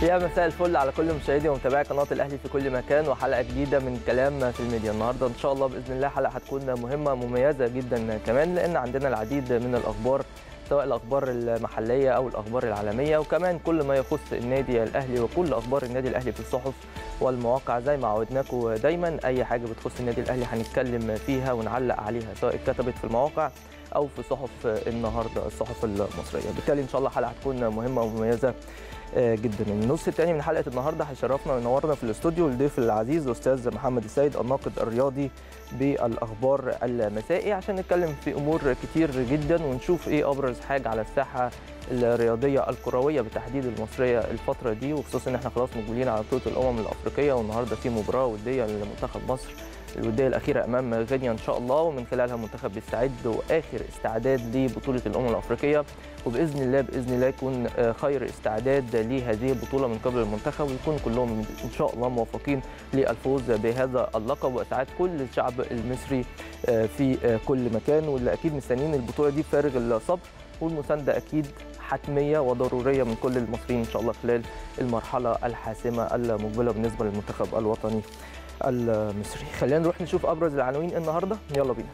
يا مساء الفل على كل مشاهدي ومتابعي قناه الاهلي في كل مكان وحلقه جديده من كلام في الميديا النهارده ان شاء الله باذن الله حلقه هتكون مهمه مميزه جدا كمان لان عندنا العديد من الاخبار سواء الاخبار المحليه او الاخبار العالميه وكمان كل ما يخص النادي الاهلي وكل اخبار النادي الاهلي في الصحف والمواقع زي ما عودناكم دايما اي حاجه بتخص النادي الاهلي هنتكلم فيها ونعلق عليها سواء اتكتبت في المواقع او في صحف النهارده الصحف المصريه بالتالي ان شاء الله حلقه هتكون مهمه ومميزه جدا النص الثاني من حلقه النهارده هيشرفنا وينورنا في الاستوديو الضيف العزيز الاستاذ محمد السيد الناقد الرياضي بالاخبار المسائي عشان نتكلم في امور كتير جدا ونشوف ايه ابرز حاجه على الساحه الرياضيه الكرويه بالتحديد المصريه الفتره دي وخصوصا ان احنا خلاص مقبلين على بطوله الامم الافريقيه والنهارده في مباراه وديه لمنتخب مصر الوديه الاخيره امام غينيا ان شاء الله ومن خلالها المنتخب بيستعد واخر استعداد لبطوله الامم الافريقيه وباذن الله باذن الله يكون خير استعداد لهذه البطوله من قبل المنتخب ويكون كلهم ان شاء الله موفقين للفوز بهذا اللقب واسعاد كل الشعب المصري في كل مكان واللي اكيد مستنيين البطوله دي بفارغ الصبر والمسانده اكيد حتميه وضروريه من كل المصريين ان شاء الله خلال المرحله الحاسمه المقبله بالنسبه للمنتخب الوطني المصري خلينا نروح نشوف ابرز العناوين النهارده يلا بينا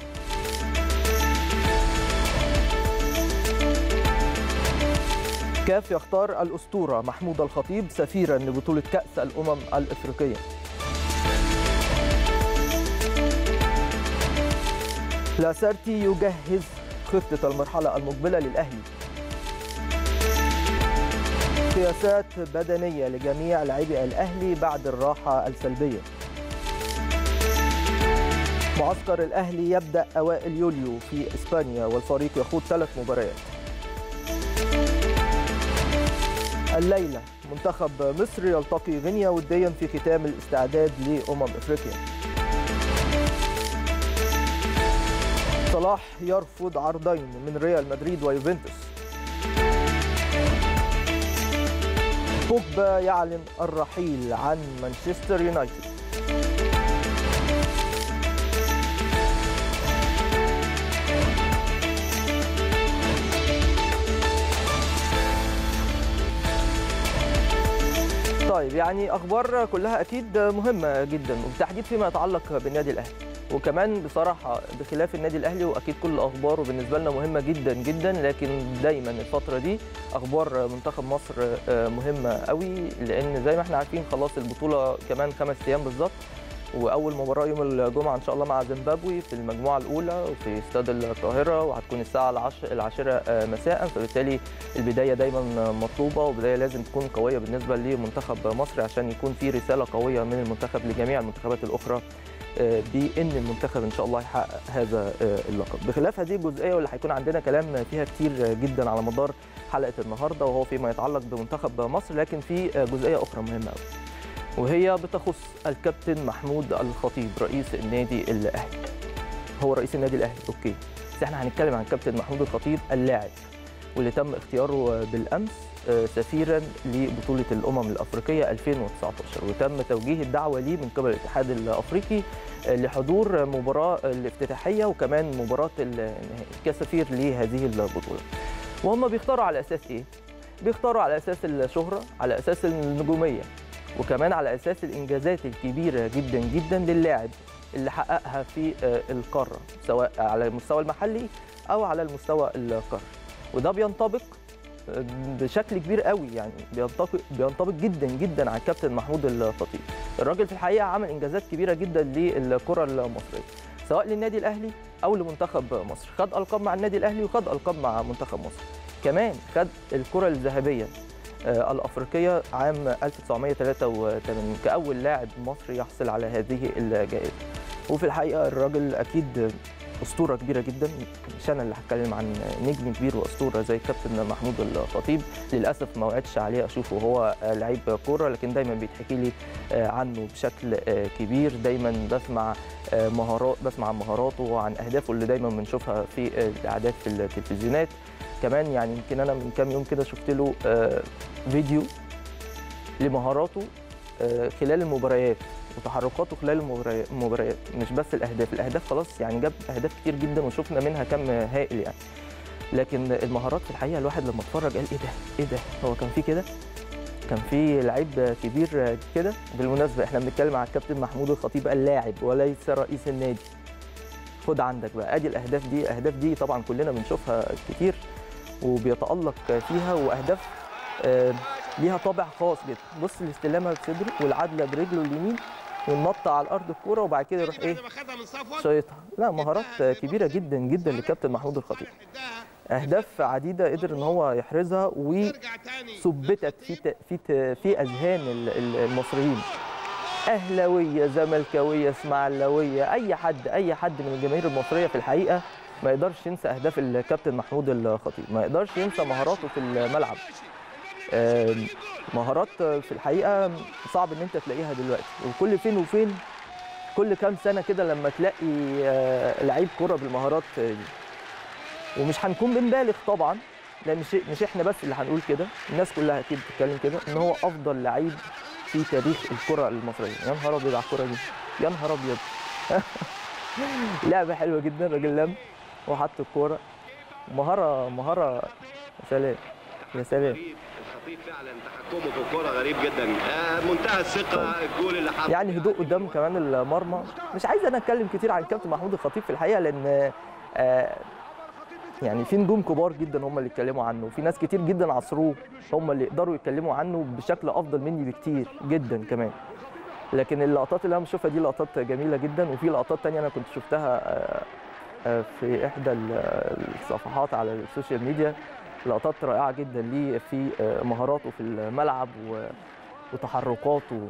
كاف يختار الاسطوره محمود الخطيب سفيرا لبطوله كاس الامم الافريقيه لاسارتي يجهز خطه المرحله المقبله للاهلي قياسات بدنيه لجميع لاعبي الاهلي بعد الراحه السلبيه معسكر الاهلي يبدا اوائل يوليو في اسبانيا والفريق يخوض ثلاث مباريات الليله منتخب مصر يلتقي غينيا وديا في ختام الاستعداد لامم افريقيا صلاح يرفض عرضين من ريال مدريد ويوفنتوس بوجبا يعلن الرحيل عن مانشستر يونايتد طيب يعني اخبار كلها اكيد مهمه جدا وبالتحديد فيما يتعلق بالنادي الاهلي وكمان بصراحه بخلاف النادي الاهلي واكيد كل اخباره بالنسبه لنا مهمه جدا جدا لكن دايما الفتره دي اخبار منتخب مصر مهمه قوي لان زي ما احنا عارفين خلاص البطوله كمان خمس ايام بالظبط واول مباراه يوم الجمعه ان شاء الله مع زيمبابوي في المجموعه الاولى وفي استاد القاهره وهتكون الساعه العاشره مساء فبالتالي البدايه دايما مطلوبه وبدايه لازم تكون قويه بالنسبه لمنتخب مصر عشان يكون في رساله قويه من المنتخب لجميع المنتخبات الاخرى بان المنتخب ان شاء الله يحقق هذا اللقب بخلاف هذه الجزئيه واللي هيكون عندنا كلام فيها كتير جدا على مدار حلقه النهارده وهو فيما يتعلق بمنتخب مصر لكن في جزئيه اخرى مهمه قوي وهي بتخص الكابتن محمود الخطيب رئيس النادي الاهلي هو رئيس النادي الاهلي اوكي بس احنا هنتكلم عن الكابتن محمود الخطيب اللاعب واللي تم اختياره بالامس سفيرا لبطوله الامم الافريقيه 2019 وتم توجيه الدعوه ليه من قبل الاتحاد الافريقي لحضور مباراه الافتتاحيه وكمان مباراه كسفير لهذه البطوله وهم بيختاروا على اساس ايه بيختاروا على اساس الشهره على اساس النجوميه وكمان على اساس الانجازات الكبيره جدا جدا للاعب اللي حققها في القاره سواء على المستوى المحلي او على المستوى القاري وده بينطبق بشكل كبير قوي يعني بينطبق بينطبق جدا جدا على الكابتن محمود الخطيب الراجل في الحقيقه عمل انجازات كبيره جدا للكره المصريه سواء للنادي الاهلي او لمنتخب مصر خد القاب مع النادي الاهلي وخد القاب مع منتخب مصر كمان خد الكره الذهبيه الافريقيه عام 1983 كاول لاعب مصري يحصل على هذه الجائزه وفي الحقيقه الراجل اكيد اسطوره كبيره جدا مش انا اللي هتكلم عن نجم كبير واسطوره زي الكابتن محمود الخطيب للاسف ما وعدتش عليه اشوفه وهو لعيب كوره لكن دايما بيتحكي لي عنه بشكل كبير دايما بسمع مهارات بسمع عن مهاراته وعن اهدافه اللي دايما بنشوفها في الاعداد في التلفزيونات كمان يعني يمكن انا من كام يوم كده شفت له فيديو لمهاراته خلال المباريات وتحركاته خلال المباريات مش بس الاهداف الاهداف خلاص يعني جاب اهداف كتير جدا وشفنا منها كم هائل يعني لكن المهارات في الحقيقه الواحد لما اتفرج قال ايه ده ايه ده هو كان في كده كان في لعيب كبير كده بالمناسبه احنا بنتكلم على الكابتن محمود الخطيب اللاعب وليس رئيس النادي خد عندك بقى ادي الاهداف دي الاهداف دي طبعا كلنا بنشوفها كتير وبيتالق فيها واهداف آه، ليها طابع خاص جدا بص الاستلامه بصدره والعدله برجله اليمين والنط على الارض الكوره وبعد كده يروح ايه شايطها لا مهارات كبيره جدا جدا للكابتن محمود الخطيب اهداف عديده قدر ان هو يحرزها وثبتت في ت- في ت- في اذهان ال- ال- المصريين اهلاويه زملكاويه اسماعيلاويه اي حد اي حد من الجماهير المصريه في الحقيقه ما يقدرش ينسى اهداف الكابتن محمود الخطيب ما يقدرش ينسى مهاراته في الملعب آم، مهارات في الحقيقه صعب ان انت تلاقيها دلوقتي وكل فين وفين كل كام سنه كده لما تلاقي آه، لعيب كره بالمهارات دي ومش هنكون بنبالغ طبعا لان مش مش احنا بس اللي هنقول كده الناس كلها اكيد بتتكلم كده ان هو افضل لعيب في تاريخ الكره المصريه يا نهار ابيض على الكره دي يا نهار ابيض لعبه حلوه جدا الراجل لم وحط الكوره مهاره مهاره يا سلام يا سلام الخطيب فعلا تحكمه في الكوره غريب جدا آه، منتهى الثقه الجول اللي حط يعني هدوء قدام كمان المرمى مش عايز انا اتكلم كتير عن الكابتن محمود الخطيب في الحقيقه لان آه، يعني في نجوم كبار جدا هم اللي اتكلموا عنه وفي ناس كتير جدا عصروه هم اللي يقدروا يتكلموا عنه بشكل افضل مني بكتير جدا كمان لكن اللقطات اللي انا بشوفها دي لقطات جميله جدا وفي لقطات تانية انا كنت شفتها آه، آه، في احدى ال- الصفحات على السوشيال ميديا لقطات رائعه جدا ليه في آه، مهاراته في الملعب و- وتحركاته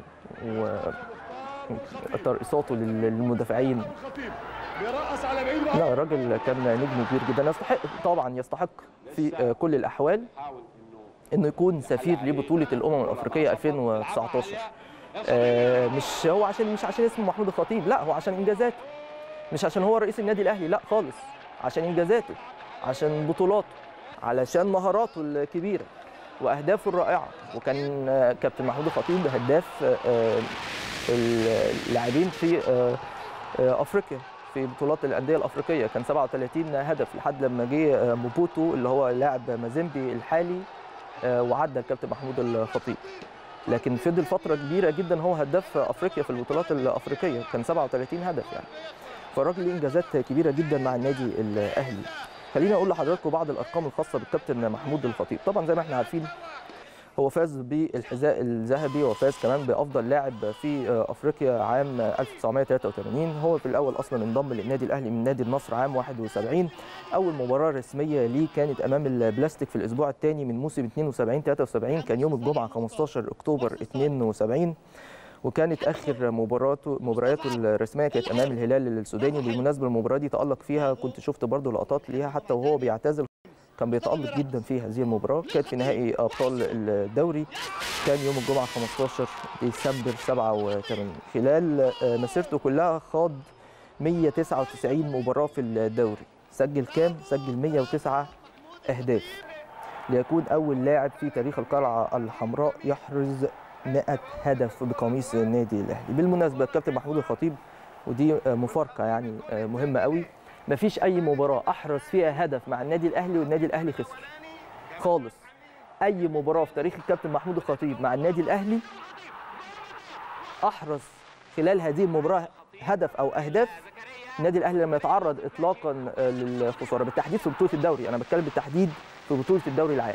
وترقصاته لل- للمدافعين بيرقص على بعيد لا الراجل كان نجم كبير جدا يستحق طبعا يستحق في آه، كل الاحوال انه يكون سفير لبطوله الامم الافريقيه 2019 آه، مش هو عشان مش عشان اسمه محمود الخطيب لا هو عشان انجازاته مش عشان هو رئيس النادي الاهلي لا خالص عشان انجازاته عشان بطولاته علشان مهاراته الكبيره واهدافه الرائعه وكان آه، كابتن محمود الخطيب هداف آه، اللاعبين في آه، آه، افريقيا في بطولات الانديه الافريقيه كان 37 هدف لحد لما جه آه، موبوتو اللي هو لاعب مازيمبي الحالي آه، وعدى الكابتن محمود الخطيب لكن فضل فتره كبيره جدا هو هداف افريقيا في البطولات الافريقيه كان 37 هدف يعني فالراجل ليه انجازات كبيره جدا مع النادي الاهلي خليني اقول لحضراتكم بعض الارقام الخاصه بالكابتن محمود الخطيب طبعا زي ما احنا عارفين هو فاز بالحذاء الذهبي وفاز كمان بافضل لاعب في افريقيا عام 1983 هو في الاول اصلا انضم للنادي الاهلي من نادي النصر عام 71 اول مباراه رسميه ليه كانت امام البلاستيك في الاسبوع الثاني من موسم 72 73 كان يوم الجمعه 15 اكتوبر 72 وكانت اخر مباراته مبارياته الرسميه كانت امام الهلال السوداني بالمناسبه المباراه دي تالق فيها كنت شفت برضو لقطات ليها حتى وهو بيعتزل كان بيتالق جدا في هذه المباراه كانت في نهائي ابطال الدوري كان يوم الجمعه 15 ديسمبر 87 خلال آه، مسيرته كلها خاض 199 مباراه في الدوري سجل كام سجل 109 اهداف ليكون اول لاعب في تاريخ القلعه الحمراء يحرز 100 هدف بقميص النادي الاهلي بالمناسبه الكابتن محمود الخطيب ودي آه، مفارقه يعني آه، مهمه قوي مفيش اي مباراه احرز فيها هدف مع النادي الاهلي والنادي الاهلي خسر خالص اي مباراه في تاريخ الكابتن محمود الخطيب مع النادي الاهلي احرز خلال هذه المباراه هدف او اهداف النادي الاهلي لما يتعرض اطلاقا آه، للخساره بالتحديد في بطوله الدوري انا بتكلم بالتحديد في بطوله الدوري العام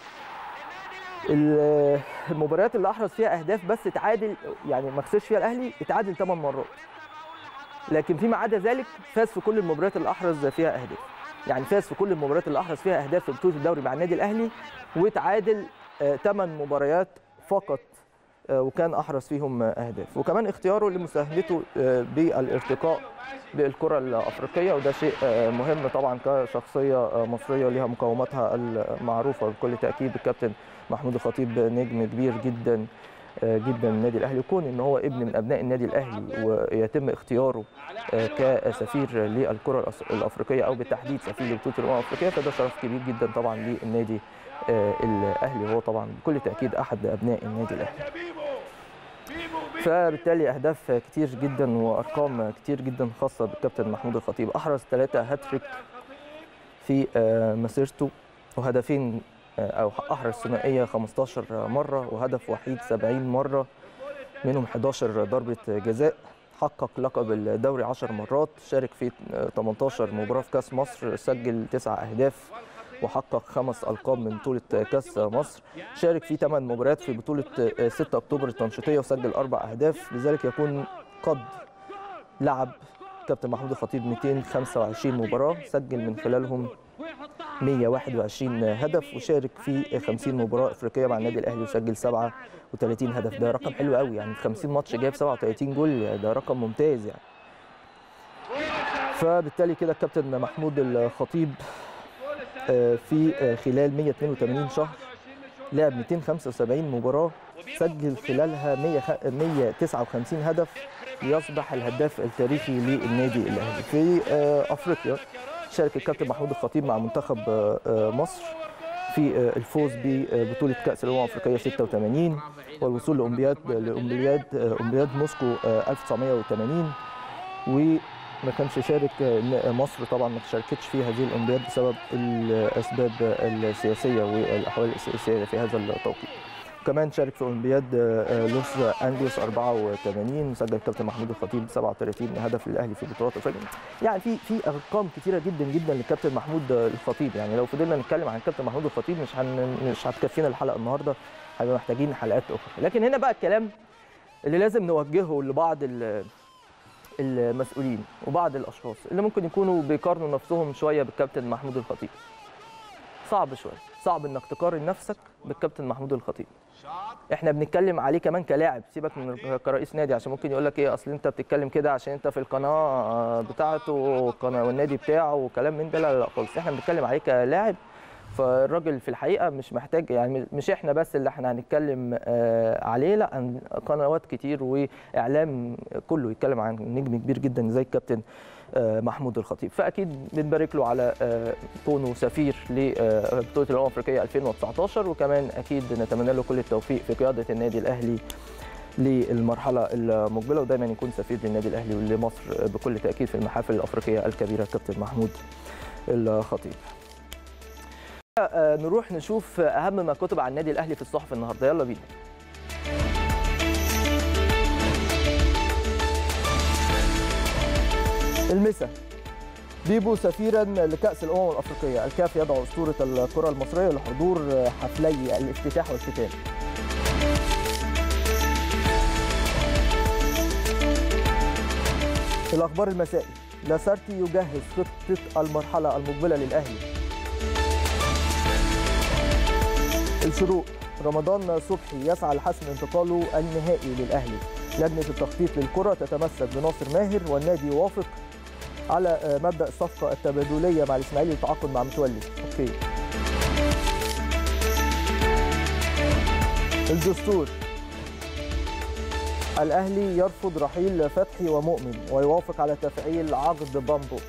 ال- المباريات اللي احرز فيها اهداف بس تعادل يعني ما خسرش فيها الاهلي اتعادل 8 مرات لكن فيما عدا ذلك فاز في كل المباريات اللي احرز فيها اهداف يعني فاز في كل المباريات اللي احرز فيها اهداف في بطوله الدوري مع النادي الاهلي وتعادل 8 مباريات فقط آه، وكان احرز فيهم آه، اهداف وكمان اختياره لمساهمته آه، بالارتقاء بالكره الافريقيه وده شيء آه، مهم طبعا كشخصيه آه، مصريه ليها مقوماتها المعروفه بكل تاكيد الكابتن محمود الخطيب نجم كبير جدا آه، جدا النادي الاهلي كون ان هو ابن من ابناء النادي الاهلي ويتم اختياره آه، كسفير للكره الأس- الافريقيه او بالتحديد سفير لبطوله الامم الافريقيه فده شرف كبير جدا طبعا للنادي آه، الاهلي وهو طبعا بكل تاكيد احد ابناء النادي الاهلي فبالتالي اهداف كتير جدا وارقام كتير جدا خاصه بالكابتن محمود الخطيب احرز ثلاثه هاتريك في آه، مسيرته وهدفين او احرز ثنائيه 15 مره وهدف وحيد 70 مره منهم 11 ضربه جزاء حقق لقب الدوري 10 مرات شارك في 18 مباراه في كاس مصر سجل 9 اهداف وحقق خمس القاب من بطوله كاس مصر شارك في 8 مباريات في بطوله 6 اكتوبر التنشيطيه وسجل اربع اهداف لذلك يكون قد لعب كابتن محمود الخطيب 225 مباراه سجل من خلالهم 121 هدف وشارك في 50 مباراه افريقيه مع النادي الاهلي وسجل 37 هدف ده رقم حلو قوي يعني 50 ماتش جايب 37 جول ده رقم ممتاز يعني فبالتالي كده الكابتن محمود الخطيب في خلال 182 شهر لعب 275 مباراه سجل خلالها 159 هدف ليصبح الهداف التاريخي للنادي الاهلي في افريقيا شارك الكابتن محمود الخطيب مع منتخب مصر في الفوز ببطوله كاس الامم الافريقيه 86 والوصول لاولمبياد لاولمبياد اولمبياد موسكو 1980 وما كانش شارك مصر طبعا ما شاركتش في هذه الاولمبياد بسبب الاسباب السياسيه والاحوال السياسيه في هذا التوقيت. كمان شارك في اولمبياد لوس انجلوس 84 سجل الكابتن محمود الخطيب 37 هدف للاهلي في بطولات افريقيا يعني في في ارقام كثيره جدا جدا للكابتن محمود الخطيب يعني لو فضلنا نتكلم عن الكابتن محمود الخطيب مش هن مش هتكفينا الحلقه النهارده هيبقى محتاجين حلقات اخرى لكن هنا بقى الكلام اللي لازم نوجهه لبعض المسؤولين وبعض الاشخاص اللي ممكن يكونوا بيقارنوا نفسهم شويه بالكابتن محمود الخطيب صعب شويه صعب انك تقارن نفسك بالكابتن محمود الخطيب احنا بنتكلم عليه كمان كلاعب سيبك من كرئيس نادي عشان ممكن يقول لك ايه اصل انت بتتكلم كده عشان انت في القناه بتاعته والقناه والنادي بتاعه وكلام من ده لا لا خالص احنا بنتكلم عليه كلاعب فالراجل في الحقيقه مش محتاج يعني مش احنا بس اللي احنا هنتكلم عليه لا قنوات كتير واعلام كله يتكلم عن نجم كبير جدا زي الكابتن محمود الخطيب فاكيد بنبارك له على كونه سفير لبطوله الامم الافريقيه 2019 وكمان اكيد نتمنى له كل التوفيق في قياده النادي الاهلي للمرحله المقبله ودايما يكون سفير للنادي الاهلي ولمصر بكل تاكيد في المحافل الافريقيه الكبيره كابتن محمود الخطيب نروح نشوف اهم ما كتب عن النادي الاهلي في الصحف النهارده يلا بينا المسا بيبو سفيرا لكأس الأمم الأفريقية الكاف يدعو أسطورة الكرة المصرية لحضور حفلي الافتتاح والختام في الأخبار المسائي لاسارتي يجهز خطة المرحلة المقبلة للأهلي الشروق رمضان صبحي يسعى لحسم انتقاله النهائي للأهلي لجنة التخطيط للكرة تتمسك بناصر ماهر والنادي يوافق على مبدا الصفقه التبادليه مع الاسماعيلي للتعاقد مع متولي اوكي الدستور الاهلي يرفض رحيل فتحي ومؤمن ويوافق على تفعيل عقد بامبو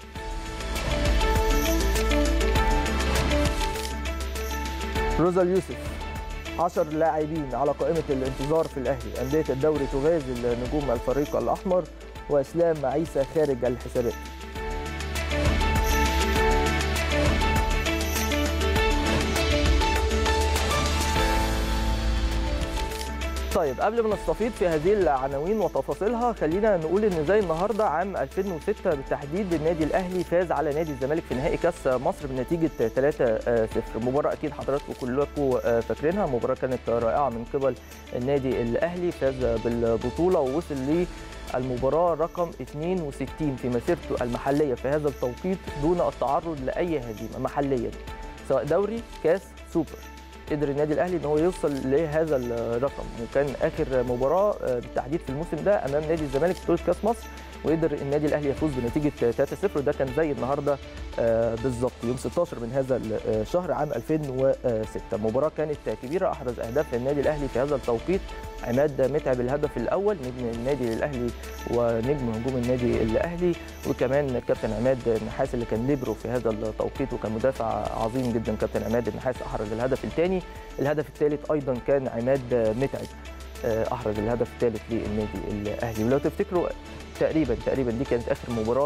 روزا اليوسف 10 لاعبين على قائمة الانتظار في الأهلي أندية الدوري تغازل نجوم الفريق الأحمر وإسلام عيسى خارج الحسابات طيب قبل ما نستفيض في هذه العناوين وتفاصيلها خلينا نقول ان زي النهارده عام 2006 بالتحديد النادي الاهلي فاز على نادي الزمالك في نهائي كاس مصر بنتيجه 3-0 مباراه اكيد حضراتكم كلكم فاكرينها مباراه كانت رائعه من قبل النادي الاهلي فاز بالبطوله ووصل ل المباراة رقم 62 في مسيرته المحلية في هذا التوقيت دون التعرض لأي هزيمة محليا سواء دوري كاس سوبر قدر النادي الاهلي ان هو يوصل لهذا الرقم وكان اخر مباراه بالتحديد في الموسم ده امام نادي الزمالك في بطوله كاس مصر وقدر النادي الاهلي يفوز بنتيجه 3-0 وده كان زي النهارده بالظبط يوم 16 من هذا الشهر عام 2006 مباراه كانت كبيره احرز اهداف النادي الاهلي في هذا التوقيت عماد متعب الهدف الاول نجم النادي الاهلي ونجم هجوم النادي الاهلي وكمان الكابتن عماد النحاس اللي كان ليبرو في هذا التوقيت وكان مدافع عظيم جدا كابتن عماد النحاس احرز الهدف الثاني الهدف الثالث ايضا كان عماد متعب احرز الهدف الثالث للنادي الاهلي ولو تفتكروا تقريبا تقريبا دي كانت اخر مباراه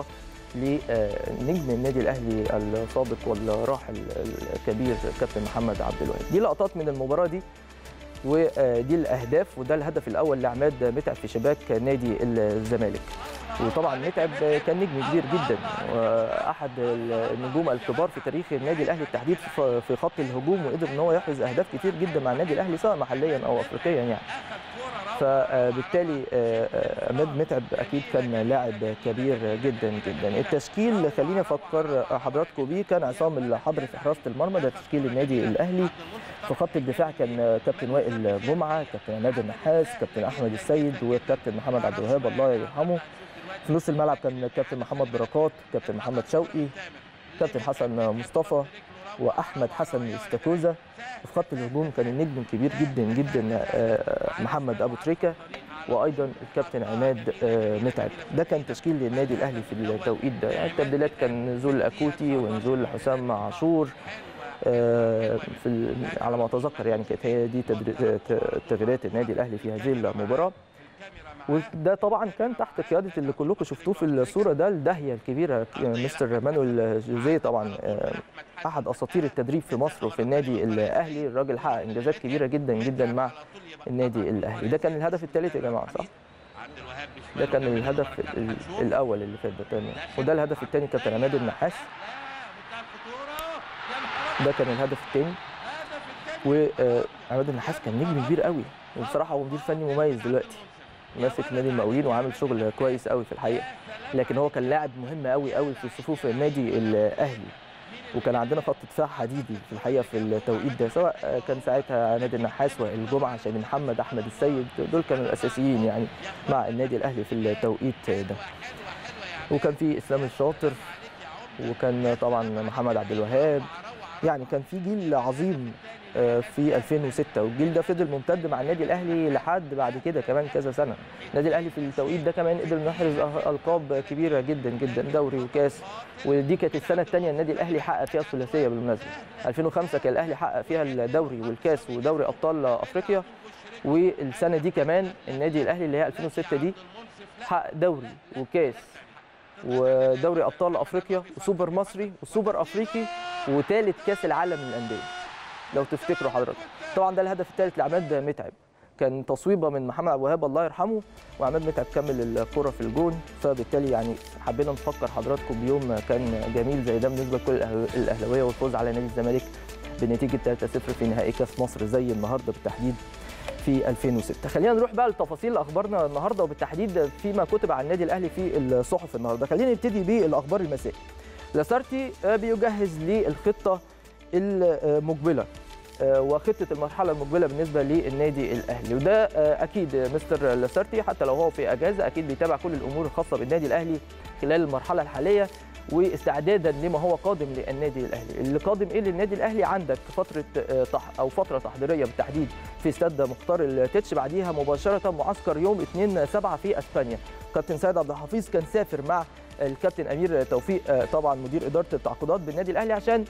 لنجم النادي الاهلي السابق والراحل الكبير كابتن محمد عبد الوهاب دي لقطات من المباراه دي ودي الاهداف وده الهدف الاول لعماد متعب في شباك نادي الزمالك وطبعا متعب كان نجم كبير جدا واحد النجوم الكبار في تاريخ النادي الاهلي بالتحديد في خط الهجوم وقدر ان هو يحرز اهداف كتير جدا مع النادي الاهلي سواء محليا او افريقيا يعني فبالتالي عماد متعب اكيد كان لاعب كبير جدا جدا التشكيل خليني افكر حضراتكم بيه كان عصام الحضري في حراسه المرمى ده تشكيل النادي الاهلي في خط الدفاع كان كابتن وائل جمعه كابتن عماد النحاس كابتن احمد السيد وكابتن محمد عبد الوهاب الله يرحمه في نص الملعب كان كابتن محمد بركات كابتن محمد شوقي كابتن حسن مصطفى واحمد حسن استاكوزا في خط الهجوم كان النجم الكبير جدا جدا محمد ابو تريكه وايضا الكابتن عماد متعب ده كان تشكيل للنادي الاهلي في التوقيت ده يعني التبديلات كان نزول اكوتي ونزول حسام عاشور في على ما اتذكر يعني كانت هي دي تغييرات النادي الاهلي في هذه المباراه وده طبعا كان تحت قياده اللي كلكم شفتوه في الصوره ده الداهيه الكبيره مستر مانويل جوزيه طبعا احد اساطير التدريب في مصر وفي النادي الاهلي الراجل حقق انجازات كبيره جدا جدا مع النادي الاهلي ده كان الهدف الثالث يا جماعه صح ده كان الهدف الاول اللي فات ده تمام وده الهدف الثاني كابتن عماد النحاس ده كان الهدف الثاني وعماد النحاس كان نجم كبير قوي وبصراحه هو مدير فني مميز دلوقتي ماسك نادي المقاولين وعامل شغل كويس قوي في الحقيقه لكن هو كان لاعب مهم قوي قوي في صفوف النادي الاهلي وكان عندنا خط دفاع حديدي في الحقيقه في التوقيت ده سواء كان ساعتها نادي النحاس والجمعه عشان محمد احمد السيد دول كانوا الاساسيين يعني مع النادي الاهلي في التوقيت ده وكان في اسلام الشاطر وكان طبعا محمد عبد الوهاب يعني كان في جيل عظيم في 2006 والجيل ده فضل ممتد مع النادي الاهلي لحد بعد كده كمان كذا سنه النادي الاهلي في التوقيت ده كمان قدر يحرز القاب كبيره جدا جدا دوري وكاس ودي كانت السنه الثانيه النادي الاهلي حقق فيها الثلاثيه بالمناسبه 2005 كان الاهلي حقق فيها الدوري والكاس ودوري ابطال افريقيا والسنه دي كمان النادي الاهلي اللي هي 2006 دي حقق دوري وكاس ودوري ابطال افريقيا وسوبر مصري وسوبر افريقي وثالث كاس العالم للانديه لو تفتكروا حضراتكم طبعا ده الهدف الثالث لعماد متعب كان تصويبه من محمد ابو وهاب الله يرحمه وعماد متعب كمل الكره في الجون فبالتالي يعني حبينا نفكر حضراتكم بيوم كان جميل زي ده بالنسبه لكل الاهلاويه والفوز على نادي الزمالك بنتيجه 3-0 في نهائي كاس مصر زي النهارده بالتحديد في 2006 خلينا نروح بقى لتفاصيل اخبارنا النهارده وبالتحديد فيما كتب عن النادي الاهلي في الصحف النهارده خلينا نبتدي بالاخبار المسائيه لاسارتي بيجهز للخطه المقبله وخطه المرحله المقبله بالنسبه للنادي الاهلي وده اكيد مستر لاسارتي حتى لو هو في اجازه اكيد بيتابع كل الامور الخاصه بالنادي الاهلي خلال المرحله الحاليه واستعدادا لما هو قادم للنادي الاهلي اللي قادم ايه للنادي الاهلي عندك فتره او فتره تحضيريه بالتحديد في استاد مختار التتش بعديها مباشره معسكر يوم 2 7 في اسبانيا كابتن سيد عبد الحفيظ كان سافر مع الكابتن امير توفيق طبعا مدير اداره التعاقدات بالنادي الاهلي عشان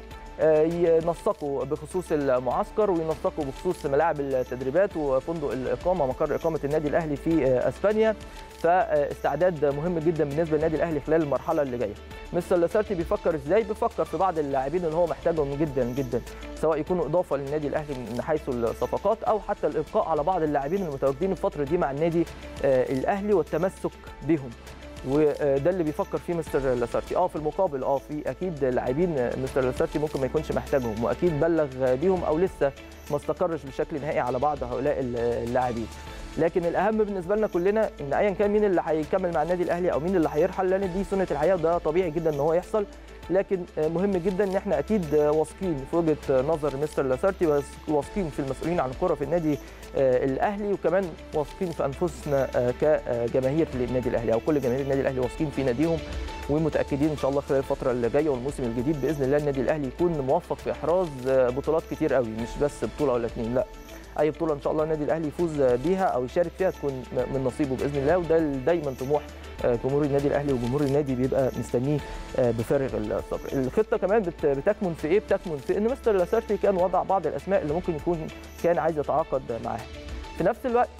ينسقوا بخصوص المعسكر وينسقوا بخصوص ملاعب التدريبات وفندق الاقامه مقر اقامه النادي الاهلي في اسبانيا فاستعداد مهم جدا بالنسبه للنادي الاهلي خلال المرحله اللي جايه مستر لاسارتي بيفكر ازاي بيفكر في بعض اللاعبين اللي هو محتاجهم جدا جدا سواء يكونوا اضافه للنادي الاهلي من حيث الصفقات او حتى الابقاء على بعض اللاعبين المتواجدين الفتره دي مع النادي الاهلي والتمسك بهم وده اللي بيفكر فيه مستر لاسارتي اه في المقابل اه في اكيد لاعبين مستر لاسارتي ممكن ما يكونش محتاجهم واكيد بلغ بيهم او لسه ما استقرش بشكل نهائي على بعض هؤلاء اللاعبين لكن الاهم بالنسبه لنا كلنا ان ايا كان مين اللي هيكمل مع النادي الاهلي او مين اللي هيرحل لان دي سنه الحياه وده طبيعي جدا ان هو يحصل لكن مهم جدا ان احنا اكيد واثقين في وجهه نظر مستر لاسارتي واثقين في المسؤولين عن الكره في النادي الاهلي وكمان واثقين في انفسنا كجماهير للنادي الاهلي او كل جماهير النادي الاهلي واثقين في ناديهم ومتاكدين ان شاء الله خلال الفتره اللي جايه والموسم الجديد باذن الله النادي الاهلي يكون موفق في احراز بطولات كتير قوي مش بس بطوله ولا اثنين لا اي بطوله ان شاء الله النادي الاهلي يفوز بيها او يشارك فيها تكون من نصيبه باذن الله وده دايما طموح جمهور النادي الاهلي وجمهور النادي بيبقى مستنيه بفارغ الصبر الخطه كمان بتكمن في ايه بتكمن في ان مستر لاسارتي كان وضع بعض الاسماء اللي ممكن يكون كان عايز يتعاقد معاها في نفس الوقت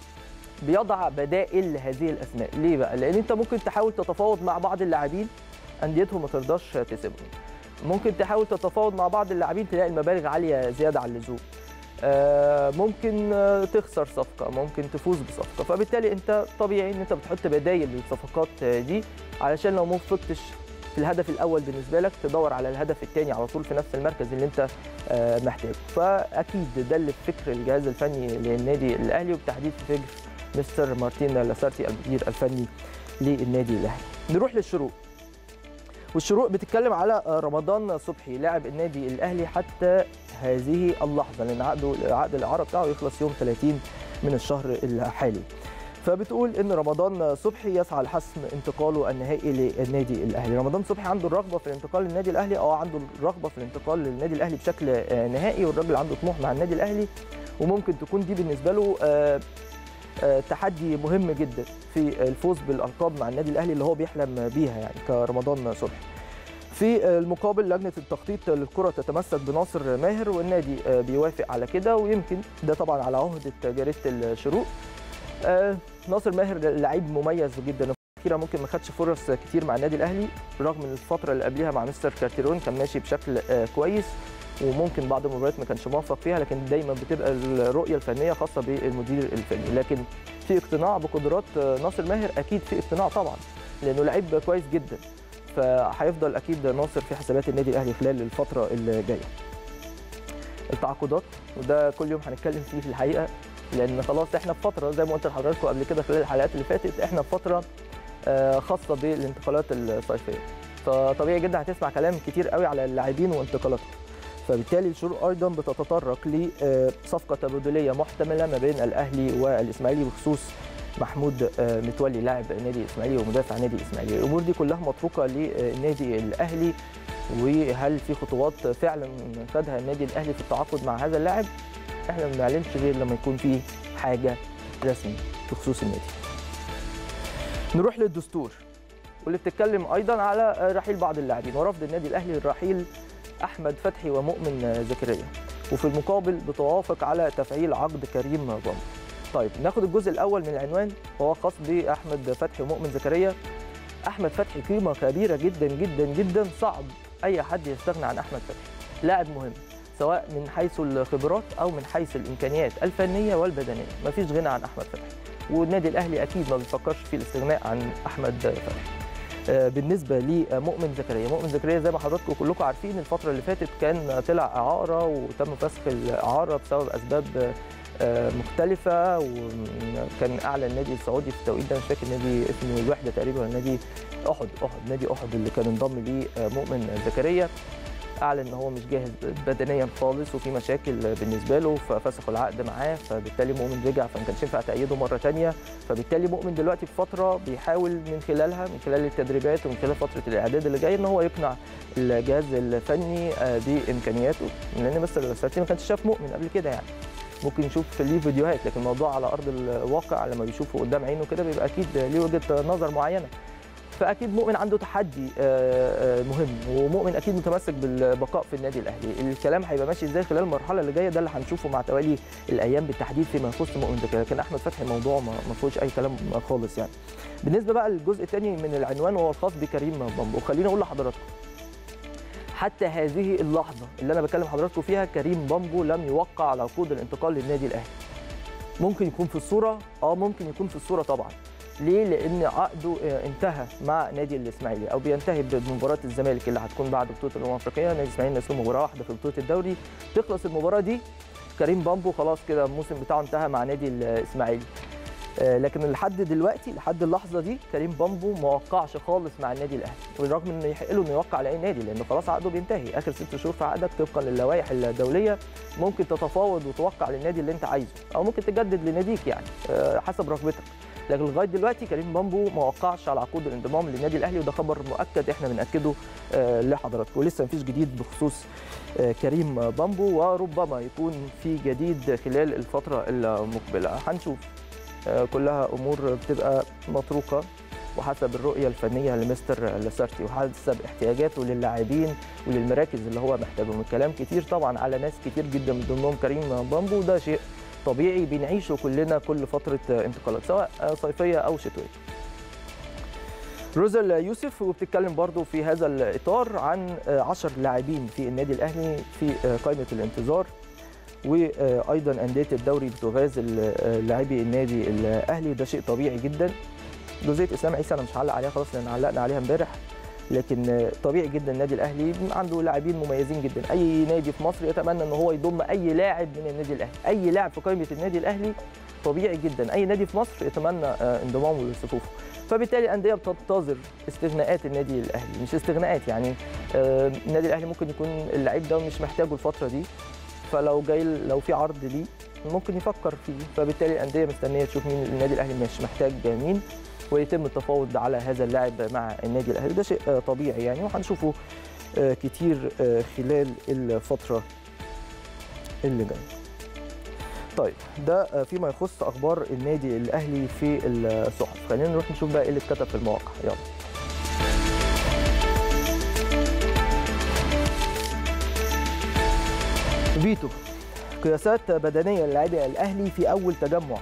بيضع بدائل لهذه الاسماء ليه بقى لان انت ممكن تحاول تتفاوض مع بعض اللاعبين انديتهم ما ترضاش تسيبهم ممكن تحاول تتفاوض مع بعض اللاعبين تلاقي المبالغ عاليه زياده عن اللزوم آه، ممكن آه، تخسر صفقه ممكن تفوز بصفقه فبالتالي انت طبيعي ان انت بتحط بدايل للصفقات آه، دي علشان لو ما وفقتش في الهدف الاول بالنسبه لك تدور على الهدف الثاني على طول في نفس المركز اللي انت آه، محتاجه فاكيد ده اللي في فكر الجهاز الفني للنادي الاهلي وبالتحديد في فكر مستر مارتين لاسارتي المدير الفني للنادي الاهلي نروح للشروق والشروق بتتكلم على رمضان صبحي لاعب النادي الاهلي حتى هذه اللحظه لان عقده عقد الاعاره بتاعه يخلص يوم 30 من الشهر الحالي فبتقول ان رمضان صبحي يسعى لحسم انتقاله النهائي للنادي الاهلي رمضان صبحي عنده الرغبه في الانتقال للنادي الاهلي اه عنده الرغبه في الانتقال للنادي الاهلي بشكل آه، نهائي والراجل عنده طموح مع النادي الاهلي وممكن تكون دي بالنسبه له آه، آه، تحدي مهم جدا في الفوز بالالقاب مع النادي الاهلي اللي هو بيحلم بيها يعني كرمضان صبحي في المقابل لجنه التخطيط للكره تتمسك بناصر ماهر والنادي آه، بيوافق على كده ويمكن ده طبعا على عهده جريده الشروق آه، ناصر ماهر لعيب مميز جدا الأخيرة ممكن ما خدش فرص كتير مع النادي الاهلي رغم ان الفتره اللي قبلها مع مستر كارتيرون كان ماشي بشكل آه، كويس وممكن بعض المباريات ما كانش موفق فيها لكن دايما بتبقى الرؤيه الفنيه خاصه بالمدير الفني لكن في اقتناع بقدرات آه، ناصر ماهر اكيد في اقتناع طبعا لانه لعيب كويس جدا فهيفضل اكيد ناصر في حسابات النادي الاهلي خلال الفتره اللي جايه التعاقدات وده كل يوم هنتكلم فيه في الحقيقه لان خلاص احنا في فتره زي ما قلت لحضراتكم قبل كده خلال الحلقات اللي فاتت احنا في فتره آه، خاصه بالانتقالات الصيفيه فطبيعي جدا هتسمع كلام كتير قوي على اللاعبين وانتقالاتهم فبالتالي الشروق ايضا بتتطرق لصفقه تبادليه محتمله ما بين الاهلي والاسماعيلي بخصوص محمود آه، متولي لاعب نادي الاسماعيلي ومدافع نادي الاسماعيلي الامور دي كلها متروكه للنادي الاهلي وهل في خطوات فعلا خدها النادي الاهلي في التعاقد مع هذا اللاعب احنا ما بنعلنش غير لما يكون في حاجه رسمي بخصوص النادي نروح للدستور واللي بتتكلم ايضا على رحيل بعض اللاعبين ورفض النادي الاهلي لرحيل احمد فتحي ومؤمن زكريا وفي المقابل بتوافق على تفعيل عقد كريم بامبو طيب ناخد الجزء الاول من العنوان وهو خاص باحمد فتحي ومؤمن زكريا احمد فتحي قيمه كبيره جدا جدا جدا صعب اي حد يستغنى عن احمد فتحي لاعب مهم سواء من حيث الخبرات او من حيث الامكانيات الفنيه والبدنيه مفيش غنى عن احمد فتحي والنادي الاهلي اكيد ما بيفكرش في الاستغناء عن احمد فتحي آه، بالنسبه لمؤمن زكريا مؤمن زكريا زي ما حضراتكم كلكم عارفين الفتره اللي فاتت كان طلع اعاره وتم فسخ الاعاره بسبب اسباب آه، مختلفه وكان اعلى النادي السعودي في التوقيت ده مش فاكر نادي اسمه الوحده تقريبا ولا نادي احد احد نادي احد اللي كان انضم ليه آه، مؤمن زكريا اعلن ان هو مش جاهز بدنيا خالص وفي مشاكل بالنسبه له ففسخوا العقد معاه فبالتالي مؤمن رجع فما كانش ينفع تأيده مره ثانيه فبالتالي مؤمن دلوقتي في فتره بيحاول من خلالها من خلال التدريبات ومن خلال فتره الاعداد اللي جاي ان هو يقنع الجهاز الفني آه، بامكانياته لان مستر الاساتذه ما كانش شاف مؤمن قبل كده يعني ممكن يشوف ليه فيديوهات لكن الموضوع على ارض الواقع لما بيشوفه قدام عينه كده بيبقى اكيد ليه وجهه نظر معينه فاكيد مؤمن عنده تحدي آه، آه، مهم ومؤمن اكيد متمسك بالبقاء في النادي الاهلي الكلام هيبقى ماشي ازاي خلال المرحله اللي جايه ده اللي هنشوفه مع توالي الايام بالتحديد فيما يخص مؤمن زكريا لكن احمد فتحي الموضوع ما ما فيهوش اي كلام خالص يعني بالنسبه بقى للجزء الثاني من العنوان وهو الخاص بكريم بامبو خليني اقول لحضراتكم حتى هذه اللحظه اللي انا بكلم حضراتكم فيها كريم بامبو لم يوقع على عقود الانتقال للنادي الاهلي ممكن يكون في الصوره اه ممكن يكون في الصوره طبعا ليه؟ لأن عقده آه، انتهى مع نادي الإسماعيلي أو بينتهي بمباراة الزمالك اللي هتكون بعد بطولة الأمم الأفريقية، نادي الإسماعيلي ناقص له مباراة واحدة في بطولة الدوري، تخلص المباراة دي كريم بامبو خلاص كده الموسم بتاعه انتهى مع نادي الإسماعيلي. آه، لكن لحد دلوقتي لحد اللحظه دي كريم بامبو ما وقعش خالص مع النادي الاهلي بالرغم انه يحق له انه يوقع على اي نادي لانه خلاص عقده بينتهي اخر ست شهور في عقدك طبقا للوائح الدوليه ممكن تتفاوض وتوقع للنادي اللي انت عايزه او ممكن تجدد لناديك يعني آه، حسب رغبتك لكن لغايه دلوقتي كريم بامبو ما وقعش على عقود الانضمام للنادي الاهلي وده خبر مؤكد احنا بناكده آه، لحضراتكم ولسه مفيش جديد بخصوص آه، كريم بامبو وربما يكون في جديد خلال الفتره المقبله هنشوف آه، كلها امور بتبقى متروكه وحسب الرؤيه الفنيه لمستر لاسارتي وحسب احتياجاته للاعبين وللمراكز اللي هو محتاجهم الكلام كتير طبعا على ناس كتير جدا من ضمنهم كريم بامبو وده شيء طبيعي بنعيشه كلنا كل فتره انتقالات سواء صيفيه او شتويه روزل يوسف وبتتكلم برضو في هذا الاطار عن 10 لاعبين في النادي الاهلي في قائمه الانتظار وايضا انديه الدوري بتغازل لاعبي النادي الاهلي وده شيء طبيعي جدا جزئيه اسلام عيسى انا مش هعلق عليها خلاص لان علقنا عليها امبارح لكن طبيعي جدا النادي الاهلي عنده لاعبين مميزين جدا اي نادي في مصر يتمنى ان هو يضم اي لاعب من النادي الاهلي اي لاعب في قائمه النادي الاهلي طبيعي جدا اي نادي في مصر يتمنى انضمامه لصفوفه فبالتالي الانديه بتنتظر استغناءات النادي الاهلي مش استغناءات يعني النادي الاهلي ممكن يكون اللعيب ده مش محتاجه الفتره دي فلو جاي لو في عرض ليه ممكن يفكر فيه فبالتالي الانديه مستنيه تشوف مين النادي الاهلي مش محتاج مين ويتم التفاوض على هذا اللاعب مع النادي الاهلي ده شيء طبيعي يعني وهنشوفه كتير خلال الفتره اللي جايه طيب ده فيما يخص اخبار النادي الاهلي في الصحف خلينا نروح نشوف بقى ايه اللي اتكتب في المواقع يلا فيتو قياسات بدنيه للاعبي الاهلي في اول تجمع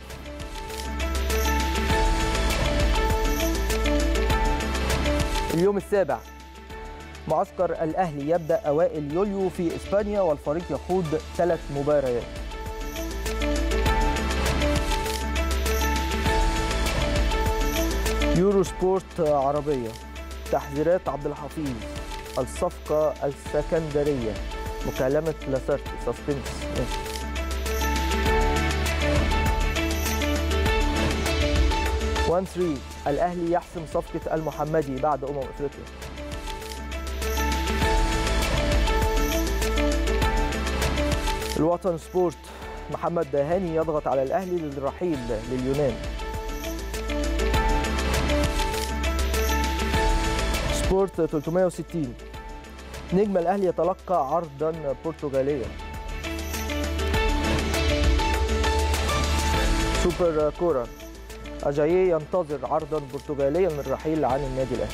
اليوم السابع معسكر الاهلي يبدا اوائل يوليو في اسبانيا والفريق يخوض ثلاث مباريات يورو سبورت عربيه تحذيرات عبد الحفيظ الصفقه السكندريه مكالمه لاسارتي سسبنس وان 3 الاهلي يحسم صفقه المحمدي بعد امم افريقيا الوطن سبورت محمد دهاني يضغط على الاهلي للرحيل لليونان سبورت 360 نجم الاهلي يتلقى عرضا برتغاليا سوبر كوره اجاييه ينتظر عرضا برتغاليا للرحيل عن النادي الاهلي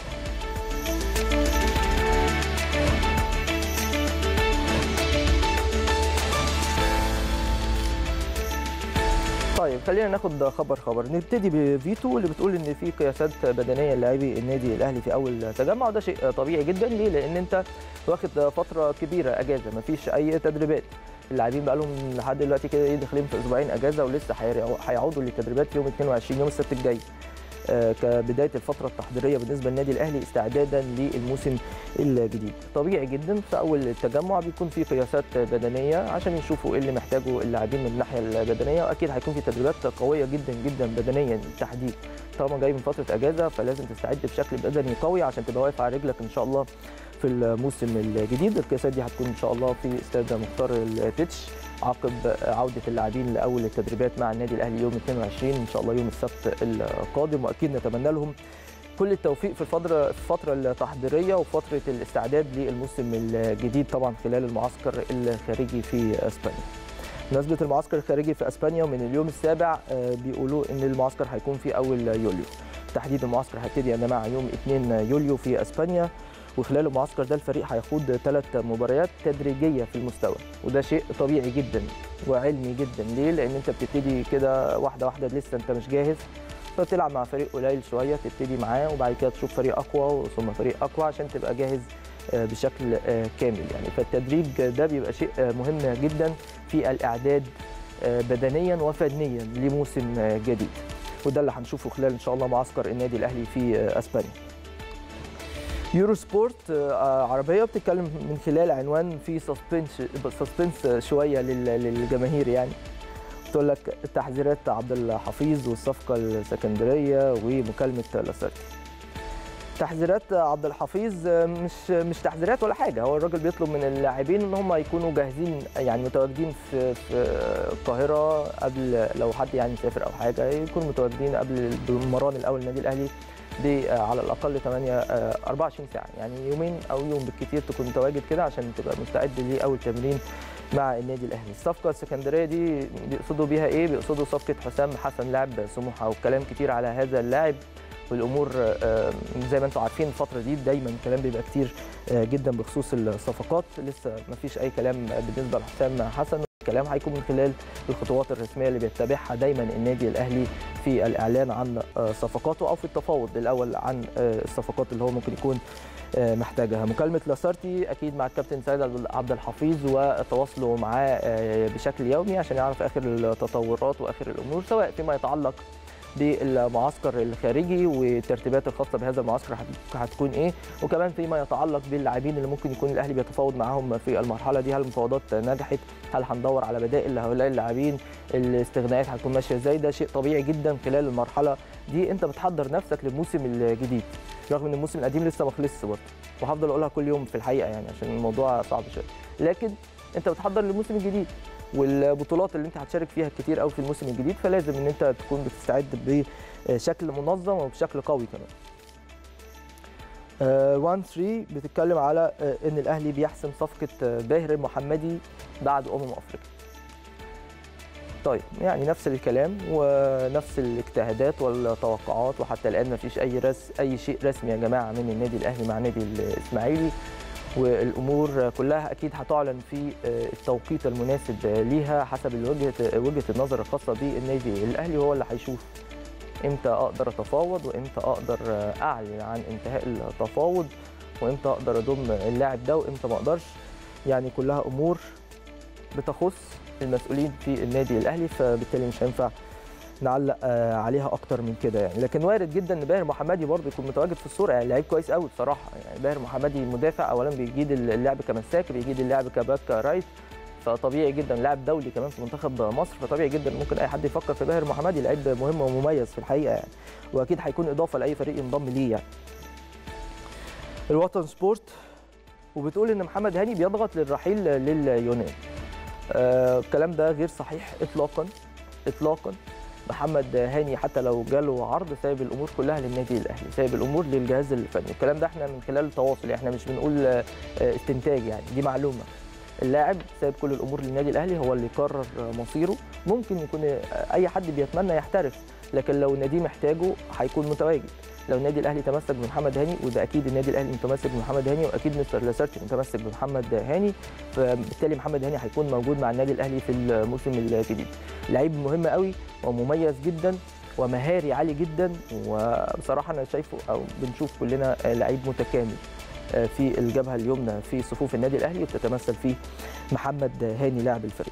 طيب خلينا ناخد خبر خبر نبتدي بفيتو اللي بتقول ان في قياسات بدنيه للاعبي النادي الاهلي في اول تجمع وده شيء طبيعي جدا ليه لان انت واخد فتره كبيره اجازه مفيش اي تدريبات اللاعبين بقى لهم لحد دلوقتي كده داخلين في اسبوعين اجازه ولسه هيعودوا للتدريبات يوم 22 يوم السبت الجاي كبدايه الفتره التحضيريه بالنسبه للنادي الاهلي استعدادا للموسم الجديد طبيعي جدا في اول التجمع بيكون في قياسات بدنيه عشان يشوفوا ايه اللي محتاجه اللاعبين من الناحيه البدنيه واكيد هيكون في تدريبات قويه جدا جدا بدنيا بالتحديد طالما جاي من فتره اجازه فلازم تستعد بشكل بدني قوي عشان تبقى واقف على رجلك ان شاء الله في الموسم الجديد القياسات دي هتكون ان شاء الله في استاد مختار التتش عقب عوده اللاعبين لاول التدريبات مع النادي الاهلي يوم 22 ان شاء الله يوم السبت القادم واكيد نتمنى لهم كل التوفيق في الفتره في الفتره التحضيريه وفتره الاستعداد للموسم الجديد طبعا خلال المعسكر الخارجي في اسبانيا. بمناسبه المعسكر الخارجي في اسبانيا ومن اليوم السابع بيقولوا ان المعسكر هيكون في اول يوليو. تحديد المعسكر هيبتدي يا جماعه يوم 2 يوليو في اسبانيا وخلال المعسكر ده الفريق هيخوض ثلاث مباريات تدريجيه في المستوى وده شيء طبيعي جدا وعلمي جدا ليه؟ لان انت بتبتدي كده واحده واحده لسه انت مش جاهز فتلعب مع فريق قليل شويه تبتدي معاه وبعد كده تشوف فريق اقوى ثم فريق اقوى عشان تبقى جاهز بشكل كامل يعني فالتدريج ده بيبقى شيء مهم جدا في الاعداد بدنيا وفنيا لموسم جديد وده اللي هنشوفه خلال ان شاء الله معسكر النادي الاهلي في اسبانيا يورو سبورت عربيه بتتكلم من خلال عنوان في سسبنس سسبنس شويه للجماهير يعني بتقول لك تحذيرات عبد الحفيظ والصفقه السكندريه ومكالمه لاسارتي تحذيرات عبد الحفيظ مش مش تحذيرات ولا حاجه هو الراجل بيطلب من اللاعبين ان هم يكونوا جاهزين يعني متواجدين في في القاهره قبل لو حد يعني مسافر او حاجه يكونوا متواجدين قبل المران الاول النادي الاهلي دي على الاقل 8 24 ساعه يعني يومين او يوم بالكثير تكون متواجد كده عشان تبقى مستعد لاول تمرين مع النادي الاهلي الصفقه السكندريه دي بيقصدوا بيها ايه بيقصدوا صفقه حسام حسن لاعب سموحه وكلام كتير على هذا اللاعب والامور زي ما انتم عارفين الفتره دي دايما الكلام بيبقى كتير جدا بخصوص الصفقات لسه ما فيش اي كلام بالنسبه لحسام حسن الكلام هيكون من خلال الخطوات الرسميه اللي بيتبعها دايما النادي الاهلي في الاعلان عن آه، صفقاته او في التفاوض الاول عن آه، الصفقات اللي هو ممكن يكون آه، محتاجها مكالمه لاسارتي اكيد مع الكابتن سيد عبد الحفيظ وتواصلوا معاه آه، بشكل يومي عشان يعرف اخر التطورات واخر الامور سواء فيما يتعلق بالمعسكر الخارجي والترتيبات الخاصه بهذا المعسكر هت- هتكون ايه وكمان فيما يتعلق باللاعبين اللي ممكن يكون الاهلي بيتفاوض معاهم في المرحله دي هل المفاوضات نجحت هل هندور على بدائل لهؤلاء اللاعبين الاستغناءات هتكون ماشيه ازاي ده شيء طبيعي جدا خلال المرحله دي انت بتحضر نفسك للموسم الجديد رغم ان الموسم القديم لسه ما خلصش برضه وهفضل اقولها كل يوم في الحقيقه يعني عشان الموضوع صعب شويه لكن انت بتحضر للموسم الجديد والبطولات اللي انت هتشارك فيها كتير قوي في الموسم الجديد فلازم ان انت تكون بتستعد بشكل منظم وبشكل قوي كمان 1 3 بتتكلم على آه، ان الاهلي بيحسم صفقه آه، باهر المحمدي بعد امم افريقيا طيب يعني نفس الكلام ونفس الاجتهادات والتوقعات وحتى الان ما فيش اي رس اي شيء رسمي يا جماعه من النادي الاهلي مع النادي الاسماعيلي والامور كلها اكيد هتعلن في التوقيت المناسب ليها حسب وجهه وجهه النظر الخاصه بالنادي الاهلي وهو اللي هيشوف امتى اقدر اتفاوض وامتى اقدر اعلن عن انتهاء التفاوض وامتى اقدر اضم اللاعب ده وامتى ما اقدرش يعني كلها امور بتخص المسؤولين في النادي الاهلي فبالتالي مش هينفع نعلق آه، عليها اكتر من كده يعني لكن وارد جدا ان باهر محمدي برضه يكون متواجد في الصوره يعني لعيب كويس قوي بصراحه يعني باهر محمدي مدافع اولا بيجيد اللعب كمساك بيجيد اللعب كباك رايت فطبيعي جدا لاعب دولي كمان في منتخب مصر فطبيعي جدا ممكن اي حد يفكر في باهر محمدي لعيب مهم ومميز في الحقيقه يعني واكيد هيكون اضافه لاي فريق ينضم ليه يعني الوطن سبورت وبتقول ان محمد هاني بيضغط للرحيل لليونان آه، الكلام ده غير صحيح اطلاقا اطلاقا محمد هاني حتى لو جاله عرض سايب الامور كلها للنادي الاهلي سايب الامور للجهاز الفني الكلام ده احنا من خلال التواصل يعني احنا مش بنقول آه، استنتاج يعني دي معلومه اللاعب سايب كل الامور للنادي الاهلي هو اللي يقرر مصيره ممكن يكون اي حد بيتمنى يحترف لكن لو النادي محتاجه هيكون متواجد لو النادي الاهلي تمسك بمحمد هاني وده اكيد النادي الاهلي متمسك بمحمد هاني واكيد مستر لاسارتي متمسك بمحمد هاني فبالتالي محمد هاني هيكون موجود مع النادي الاهلي في الموسم الجديد لعيب مهم قوي ومميز جدا ومهاري عالي جدا وبصراحه انا شايفه او بنشوف كلنا لعيب متكامل في الجبهه اليمنى في صفوف النادي الاهلي وبتتمثل فيه محمد هاني لاعب الفريق.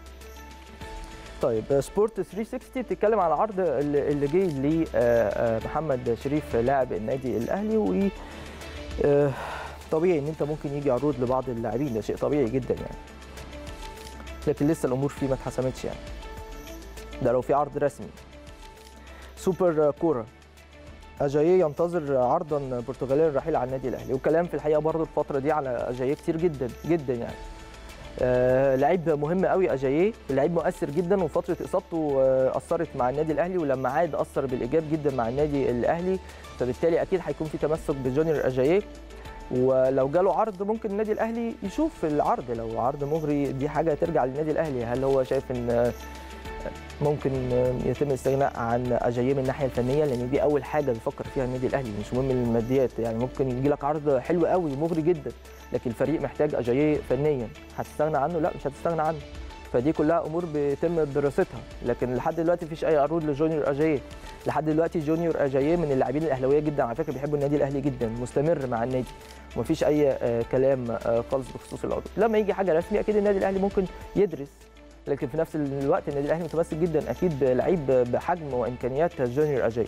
طيب سبورت 360 بتتكلم على العرض اللي اللي جه لمحمد شريف لاعب النادي الاهلي و آه، طبيعي ان انت ممكن يجي عروض لبعض اللاعبين ده شيء طبيعي جدا يعني. لكن لسه الامور فيه ما اتحسمتش يعني. ده لو في عرض رسمي. سوبر كوره اجاييه ينتظر عرضا برتغاليا للرحيل على النادي الاهلي والكلام في الحقيقه برضه الفتره دي على اجاييه كتير جدا جدا يعني آه لعيب مهم قوي اجاييه لعيب مؤثر جدا وفتره اصابته آه اثرت مع النادي الاهلي ولما عاد اثر بالايجاب جدا مع النادي الاهلي فبالتالي اكيد هيكون في تمسك بجونيور اجاييه ولو جاله عرض ممكن النادي الاهلي يشوف العرض لو عرض مغري دي حاجه ترجع للنادي الاهلي هل هو شايف ان ممكن يتم الاستغناء عن اجاييه من الناحيه الفنيه لان دي اول حاجه بيفكر فيها النادي الاهلي مش مهم الماديات يعني ممكن يجي لك عرض حلو قوي مغري جدا لكن الفريق محتاج اجاييه فنيا هتستغنى عنه لا مش هتستغنى عنه فدي كلها امور بيتم دراستها لكن لحد دلوقتي مفيش اي عروض لجونيور اجاييه لحد دلوقتي جونيور اجاييه من اللاعبين الاهلاويه جدا على فكره بيحبوا النادي الاهلي جدا مستمر مع النادي ومفيش اي آه، كلام آه، خالص بخصوص العروض لما يجي حاجه رسمي اكيد النادي الاهلي ممكن يدرس لكن في نفس الوقت النادي الاهلي متمسك جدا اكيد بلعيب بحجم وامكانيات جونيور اجاي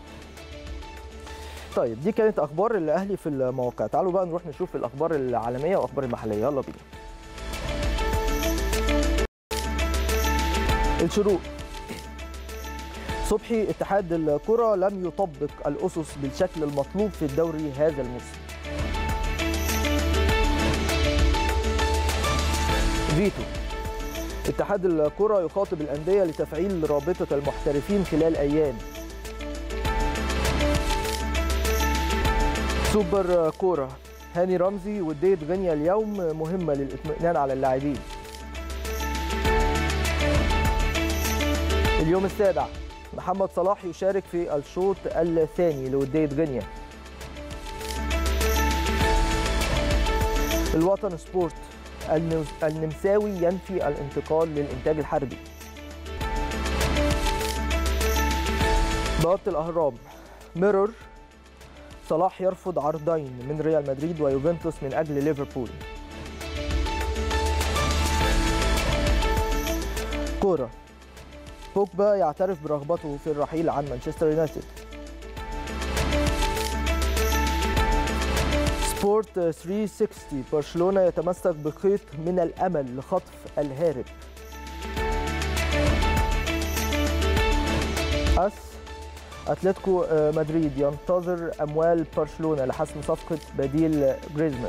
طيب دي كانت اخبار الاهلي في المواقع تعالوا بقى نروح نشوف الاخبار العالميه واخبار المحليه يلا بينا الشروق صبحي اتحاد الكرة لم يطبق الأسس بالشكل المطلوب في الدوري هذا الموسم فيتو اتحاد الكرة يخاطب الأندية لتفعيل رابطة المحترفين خلال أيام سوبر كورة هاني رمزي ودية غنيا اليوم مهمة للإطمئنان على اللاعبين اليوم السابع محمد صلاح يشارك في الشوط الثاني لودية غنيا الوطن سبورت النمس- النمساوي ينفي الانتقال للإنتاج الحربي بوابة الأهرام ميرور صلاح يرفض عرضين من ريال مدريد ويوفنتوس من أجل ليفربول كورة بوجبا يعترف برغبته في الرحيل عن مانشستر يونايتد سبورت 360 برشلونة يتمسك بخيط من الأمل لخطف الهارب أس أتلتيكو آه، مدريد ينتظر أموال برشلونة لحسم صفقة بديل جريزمان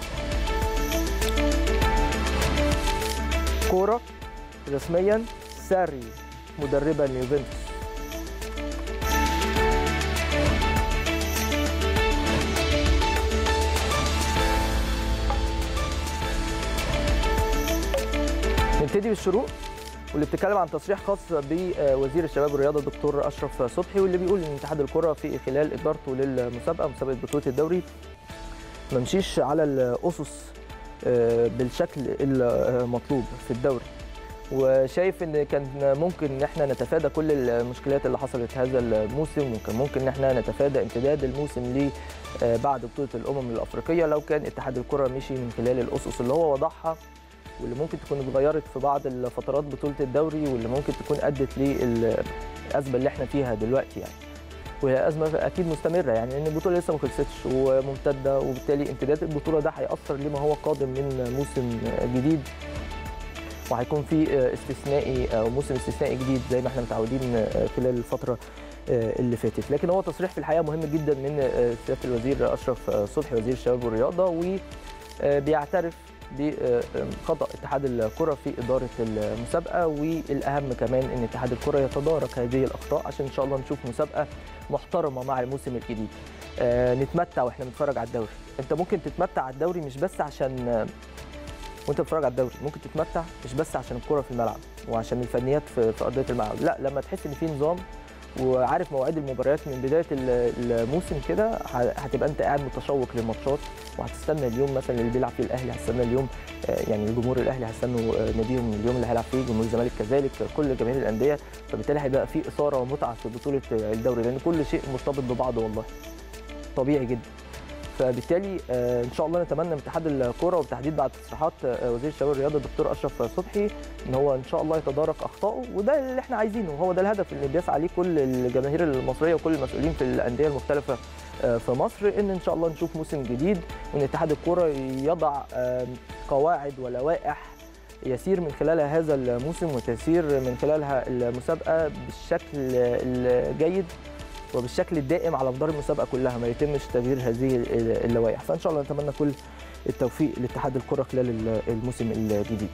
كورة رسميا ساري مدربا ليوفنتوس نبتدي بالشروق واللي بتتكلم عن تصريح خاص بوزير الشباب والرياضه الدكتور اشرف صبحي واللي بيقول ان اتحاد الكره في خلال ادارته للمسابقه مسابقه بطوله الدوري ما مشيش على الاسس آه، بالشكل المطلوب في الدوري وشايف ان كان ممكن ان احنا نتفادى كل المشكلات اللي حصلت هذا الموسم وكان ممكن ان احنا نتفادى امتداد الموسم ل آه، بعد بطوله الامم الافريقيه لو كان اتحاد الكره مشي من خلال الاسس اللي هو وضعها واللي ممكن تكون اتغيرت في بعض الفترات بطوله الدوري واللي ممكن تكون ادت للازمه اللي احنا فيها دلوقتي يعني وهي ازمه اكيد مستمره يعني ان البطوله لسه ما خلصتش وممتده وبالتالي امتداد البطوله ده هياثر لما هو قادم من موسم جديد وهيكون في استثنائي او موسم استثنائي جديد زي ما احنا متعودين خلال الفتره اللي فاتت لكن هو تصريح في الحقيقه مهم جدا من سياده الوزير اشرف صبحي وزير الشباب والرياضه وبيعترف بخطا اتحاد الكره في اداره المسابقه والاهم كمان ان اتحاد الكره يتدارك هذه الاخطاء عشان ان شاء الله نشوف مسابقه محترمه مع الموسم الجديد آه، نتمتع واحنا بنتفرج على الدوري انت ممكن تتمتع على الدوري مش بس عشان آه، وانت بتتفرج على الدوري ممكن تتمتع مش بس عشان الكره في الملعب وعشان الفنيات في, في ارضيه الملعب لا لما تحس ان في نظام وعارف مواعيد المباريات من بدايه ال- الموسم كده ه- هتبقى انت قاعد متشوق للماتشات وهتستنى اليوم مثلا اللي بيلعب فيه الاهلي هتستنى اليوم آه، يعني الجمهور الاهلي هيستنوا آه، ناديهم اليوم اللي هيلعب فيه جمهور الزمالك كذلك كل جماهير الانديه فبالتالي هيبقى في اثاره ومتعه في بطوله الدوري لان كل شيء مرتبط ببعضه والله طبيعي جدا فبالتالي آه، ان شاء الله نتمنى من اتحاد الكوره وبالتحديد بعد تصريحات آه، وزير الشباب والرياضه الدكتور اشرف صبحي ان هو ان شاء الله يتدارك اخطائه وده اللي احنا عايزينه وهو ده الهدف اللي بيسعى ليه كل الجماهير المصريه وكل المسؤولين في الانديه المختلفه آه، في مصر ان ان شاء الله نشوف موسم جديد وان اتحاد الكوره يضع آه، قواعد ولوائح يسير من خلالها هذا الموسم وتسير من خلالها المسابقه بالشكل الجيد وبالشكل الدائم على مدار المسابقه كلها ما يتمش تغيير هذه اللوائح فان شاء الله نتمنى كل التوفيق لاتحاد الكره خلال الموسم الجديد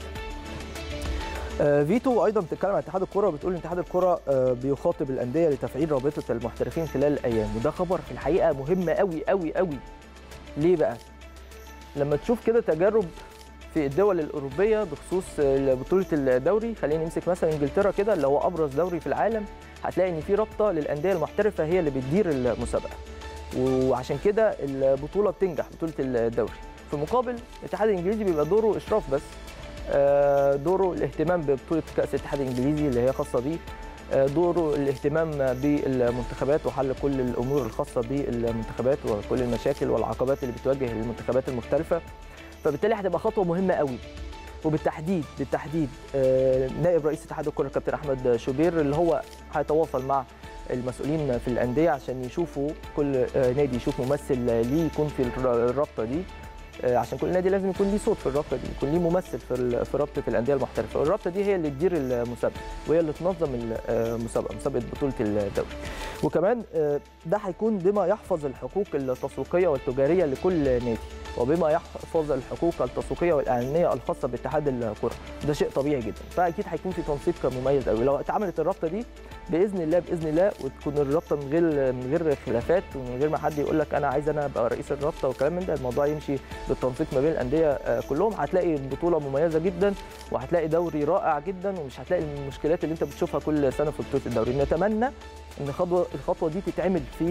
آه، فيتو ايضا بتتكلم عن اتحاد الكره وبتقول ان اتحاد الكره آه، بيخاطب الانديه لتفعيل رابطه المحترفين خلال الايام وده خبر في الحقيقه مهم قوي قوي قوي ليه بقى لما تشوف كده تجارب في الدول الاوروبيه بخصوص آه، بطوله الدوري خلينا نمسك مثلا انجلترا كده اللي هو ابرز دوري في العالم هتلاقي ان في رابطه للانديه المحترفه هي اللي بتدير المسابقه وعشان كده البطوله بتنجح بطوله الدوري في المقابل الاتحاد الانجليزي بيبقى دوره اشراف بس آه، دوره الاهتمام ببطوله كاس الاتحاد الانجليزي اللي هي خاصه بيه آه، دوره الاهتمام بالمنتخبات وحل كل الامور الخاصه بالمنتخبات وكل المشاكل والعقبات اللي بتواجه المنتخبات المختلفه فبالتالي هتبقى خطوه مهمه قوي وبالتحديد بالتحديد آه، نائب رئيس اتحاد الكره الكابتن احمد شوبير اللي هو هيتواصل مع المسؤولين في الانديه عشان يشوفوا كل آه، نادي يشوف ممثل ليه يكون في الر- الرابطه دي آه، عشان كل نادي لازم يكون ليه صوت في الرابطه دي يكون ليه ممثل في ال- في رابطه الانديه المحترفه والرابطه دي هي اللي تدير المسابقه وهي اللي تنظم المسابقه مسابقه بطوله الدوري وكمان آه، ده هيكون بما يحفظ الحقوق التسويقيه والتجاريه لكل نادي وبما يحفظ الحقوق التسويقيه والاعلانيه الخاصه باتحاد الكره ده شيء طبيعي جدا فاكيد هيكون في تنسيق مميز قوي لو اتعملت الرابطه دي باذن الله باذن الله وتكون الرابطه من غير من غير خلافات ومن غير ما حد يقول لك انا عايز انا ابقى رئيس الرابطه وكلام من ده الموضوع يمشي بالتنسيق ما بين الانديه آه، كلهم هتلاقي بطوله مميزه جدا وهتلاقي دوري رائع جدا ومش هتلاقي المشكلات اللي انت بتشوفها كل سنه في بطوله الدوري نتمنى ان الخطوه الخطوه دي تتعمل في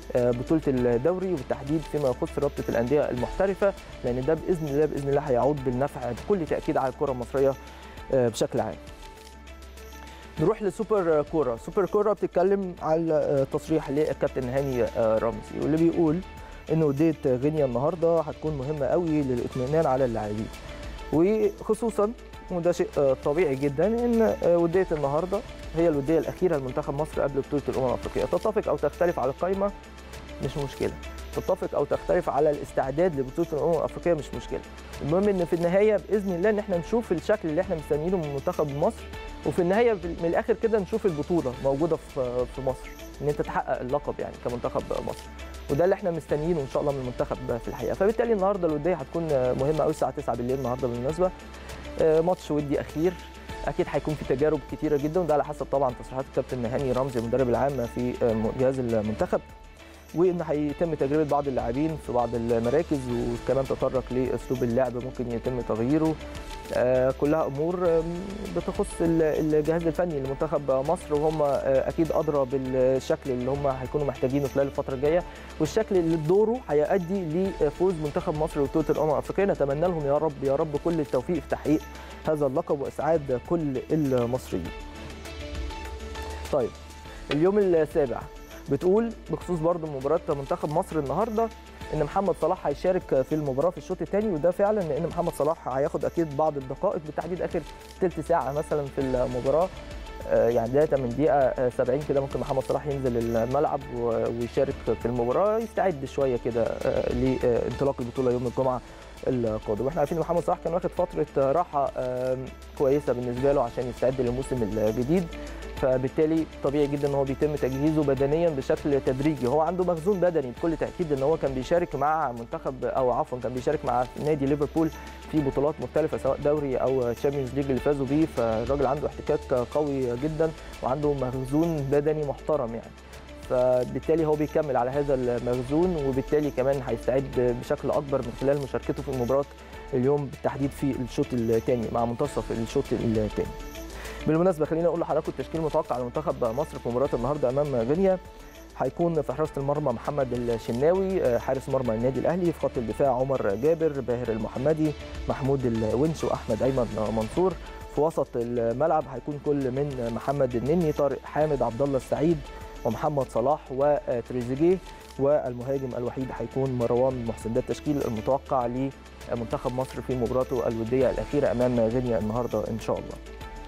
بطوله الدوري وبالتحديد فيما يخص رابطه الانديه المحترفه لان ده باذن الله باذن الله هيعود بالنفع بكل تاكيد على الكره المصريه بشكل عام. نروح لسوبر كوره، سوبر كوره بتتكلم على تصريح للكابتن هاني رمزي واللي بيقول ان وديه غينيا النهارده هتكون مهمه قوي للاطمئنان على اللاعبين. وخصوصا وده شيء طبيعي جدا ان وديه النهارده هي الوديه الاخيره لمنتخب مصر قبل بطوله الامم الافريقيه، تتفق او تختلف على القائمه مش مشكله. تتفق او تختلف على الاستعداد لبطوله الامم الافريقيه مش مشكله. المهم ان في النهايه باذن الله ان احنا نشوف الشكل اللي احنا مستنيينه من منتخب مصر وفي النهايه من الاخر كده نشوف البطوله موجوده في في مصر ان انت تحقق اللقب يعني كمنتخب مصر وده اللي احنا مستنيينه ان شاء الله من المنتخب في الحقيقه فبالتالي النهارده الوديه هتكون مهمه قوي الساعه 9 بالليل النهارده بالمناسبه ماتش ودي اخير اكيد هيكون في تجارب كتيره جدا وده على حسب طبعا تصريحات الكابتن هاني رمزي المدرب العام في جهاز المنتخب وان هيتم تجربه بعض اللاعبين في بعض المراكز وكمان تطرق لاسلوب اللعب ممكن يتم تغييره آه كلها امور بتخص الجهاز الفني لمنتخب مصر وهم اكيد ادرى بالشكل اللي هم هيكونوا محتاجينه خلال الفتره الجايه والشكل اللي دوره هيؤدي لفوز منتخب مصر ببطوله الامم الافريقيه نتمنى لهم يا رب يا رب كل التوفيق في تحقيق هذا اللقب واسعاد كل المصريين. طيب اليوم السابع بتقول بخصوص برضه مباراه منتخب مصر النهارده ان محمد صلاح هيشارك في المباراه في الشوط الثاني وده فعلا لان محمد صلاح هياخد اكيد بعض الدقائق بالتحديد اخر ثلث ساعه مثلا في المباراه يعني بدايه من دقيقه 70 كده ممكن محمد صلاح ينزل الملعب ويشارك في المباراه يستعد شويه كده لانطلاق البطوله يوم الجمعه القادم واحنا عارفين ان محمد صلاح كان واخد فتره راحه كويسه بالنسبه له عشان يستعد للموسم الجديد فبالتالي طبيعي جدا ان هو بيتم تجهيزه بدنيا بشكل تدريجي هو عنده مخزون بدني بكل تاكيد ان هو كان بيشارك مع منتخب او عفوا كان بيشارك مع نادي ليفربول في بطولات مختلفه سواء دوري او تشامبيونز ليج اللي فازوا بيه فالراجل عنده احتكاك قوي جدا وعنده مخزون بدني محترم يعني فبالتالي هو بيكمل على هذا المخزون وبالتالي كمان هيستعد بشكل اكبر من خلال مشاركته في المباراه اليوم بالتحديد في الشوط الثاني مع منتصف الشوط الثاني بالمناسبه خليني اقول لحضراتكم التشكيل المتوقع لمنتخب مصر في مباراه النهارده امام غينيا هيكون في حراسه المرمى محمد الشناوي حارس مرمى النادي الاهلي في خط الدفاع عمر جابر باهر المحمدي محمود الونش واحمد ايمن منصور في وسط الملعب هيكون كل من محمد النني طارق حامد عبد الله السعيد ومحمد صلاح وتريزيجيه والمهاجم الوحيد هيكون مروان محسن ده التشكيل المتوقع لمنتخب مصر في مباراته الوديه الاخيره امام غينيا النهارده ان شاء الله.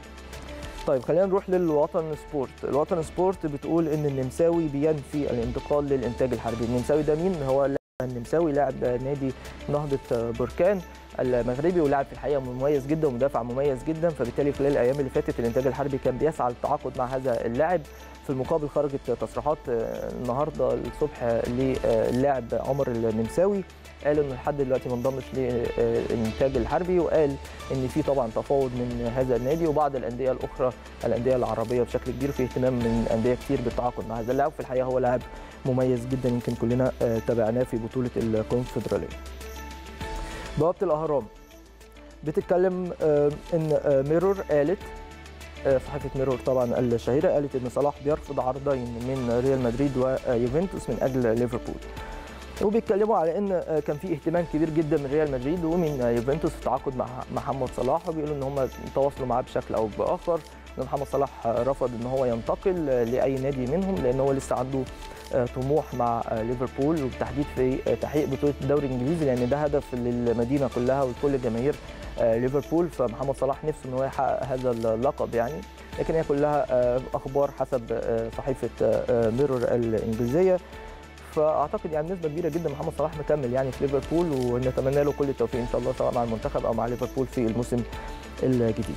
طيب خلينا نروح للوطن سبورت، الوطن سبورت بتقول ان النمساوي بينفي الانتقال للانتاج الحربي، النمساوي ده مين؟ هو النمساوي لاعب نادي نهضه بركان المغربي ولاعب في الحقيقه مميز جدا ومدافع مميز جدا فبالتالي خلال الايام اللي فاتت الانتاج الحربي كان بيسعى للتعاقد مع هذا اللاعب في المقابل خرجت تصريحات النهارده الصبح للاعب عمر النمساوي قال انه لحد دلوقتي ما انضمش للانتاج الحربي وقال ان في طبعا تفاوض من هذا النادي وبعض الانديه الاخرى الانديه العربيه بشكل كبير في اهتمام من انديه كتير بالتعاقد مع هذا اللاعب في الحقيقه هو لاعب مميز جدا يمكن كلنا تابعناه في بطوله الكونفدراليه. بوابه الاهرام بتتكلم ان ميرور قالت صحيفه ميرور طبعا الشهيره قالت ان صلاح بيرفض عرضين من ريال مدريد ويوفنتوس من اجل ليفربول وبيتكلموا على ان كان في اهتمام كبير جدا من ريال مدريد ومن يوفنتوس في التعاقد مع محمد صلاح وبيقولوا ان هم تواصلوا معاه بشكل او باخر ان محمد صلاح رفض ان هو ينتقل لاي نادي منهم لان هو لسه عنده طموح مع ليفربول وبالتحديد في تحقيق بطوله الدوري الانجليزي لان ده هدف للمدينه كلها ولكل جماهير ليفربول فمحمد صلاح نفسه ان هو يحقق هذا اللقب يعني لكن هي كلها اخبار حسب صحيفه ميرور الانجليزيه فاعتقد يعني بنسبه كبيره جدا محمد صلاح مكمل يعني في ليفربول ونتمنى له كل التوفيق ان شاء الله سواء مع المنتخب او مع ليفربول في الموسم الجديد.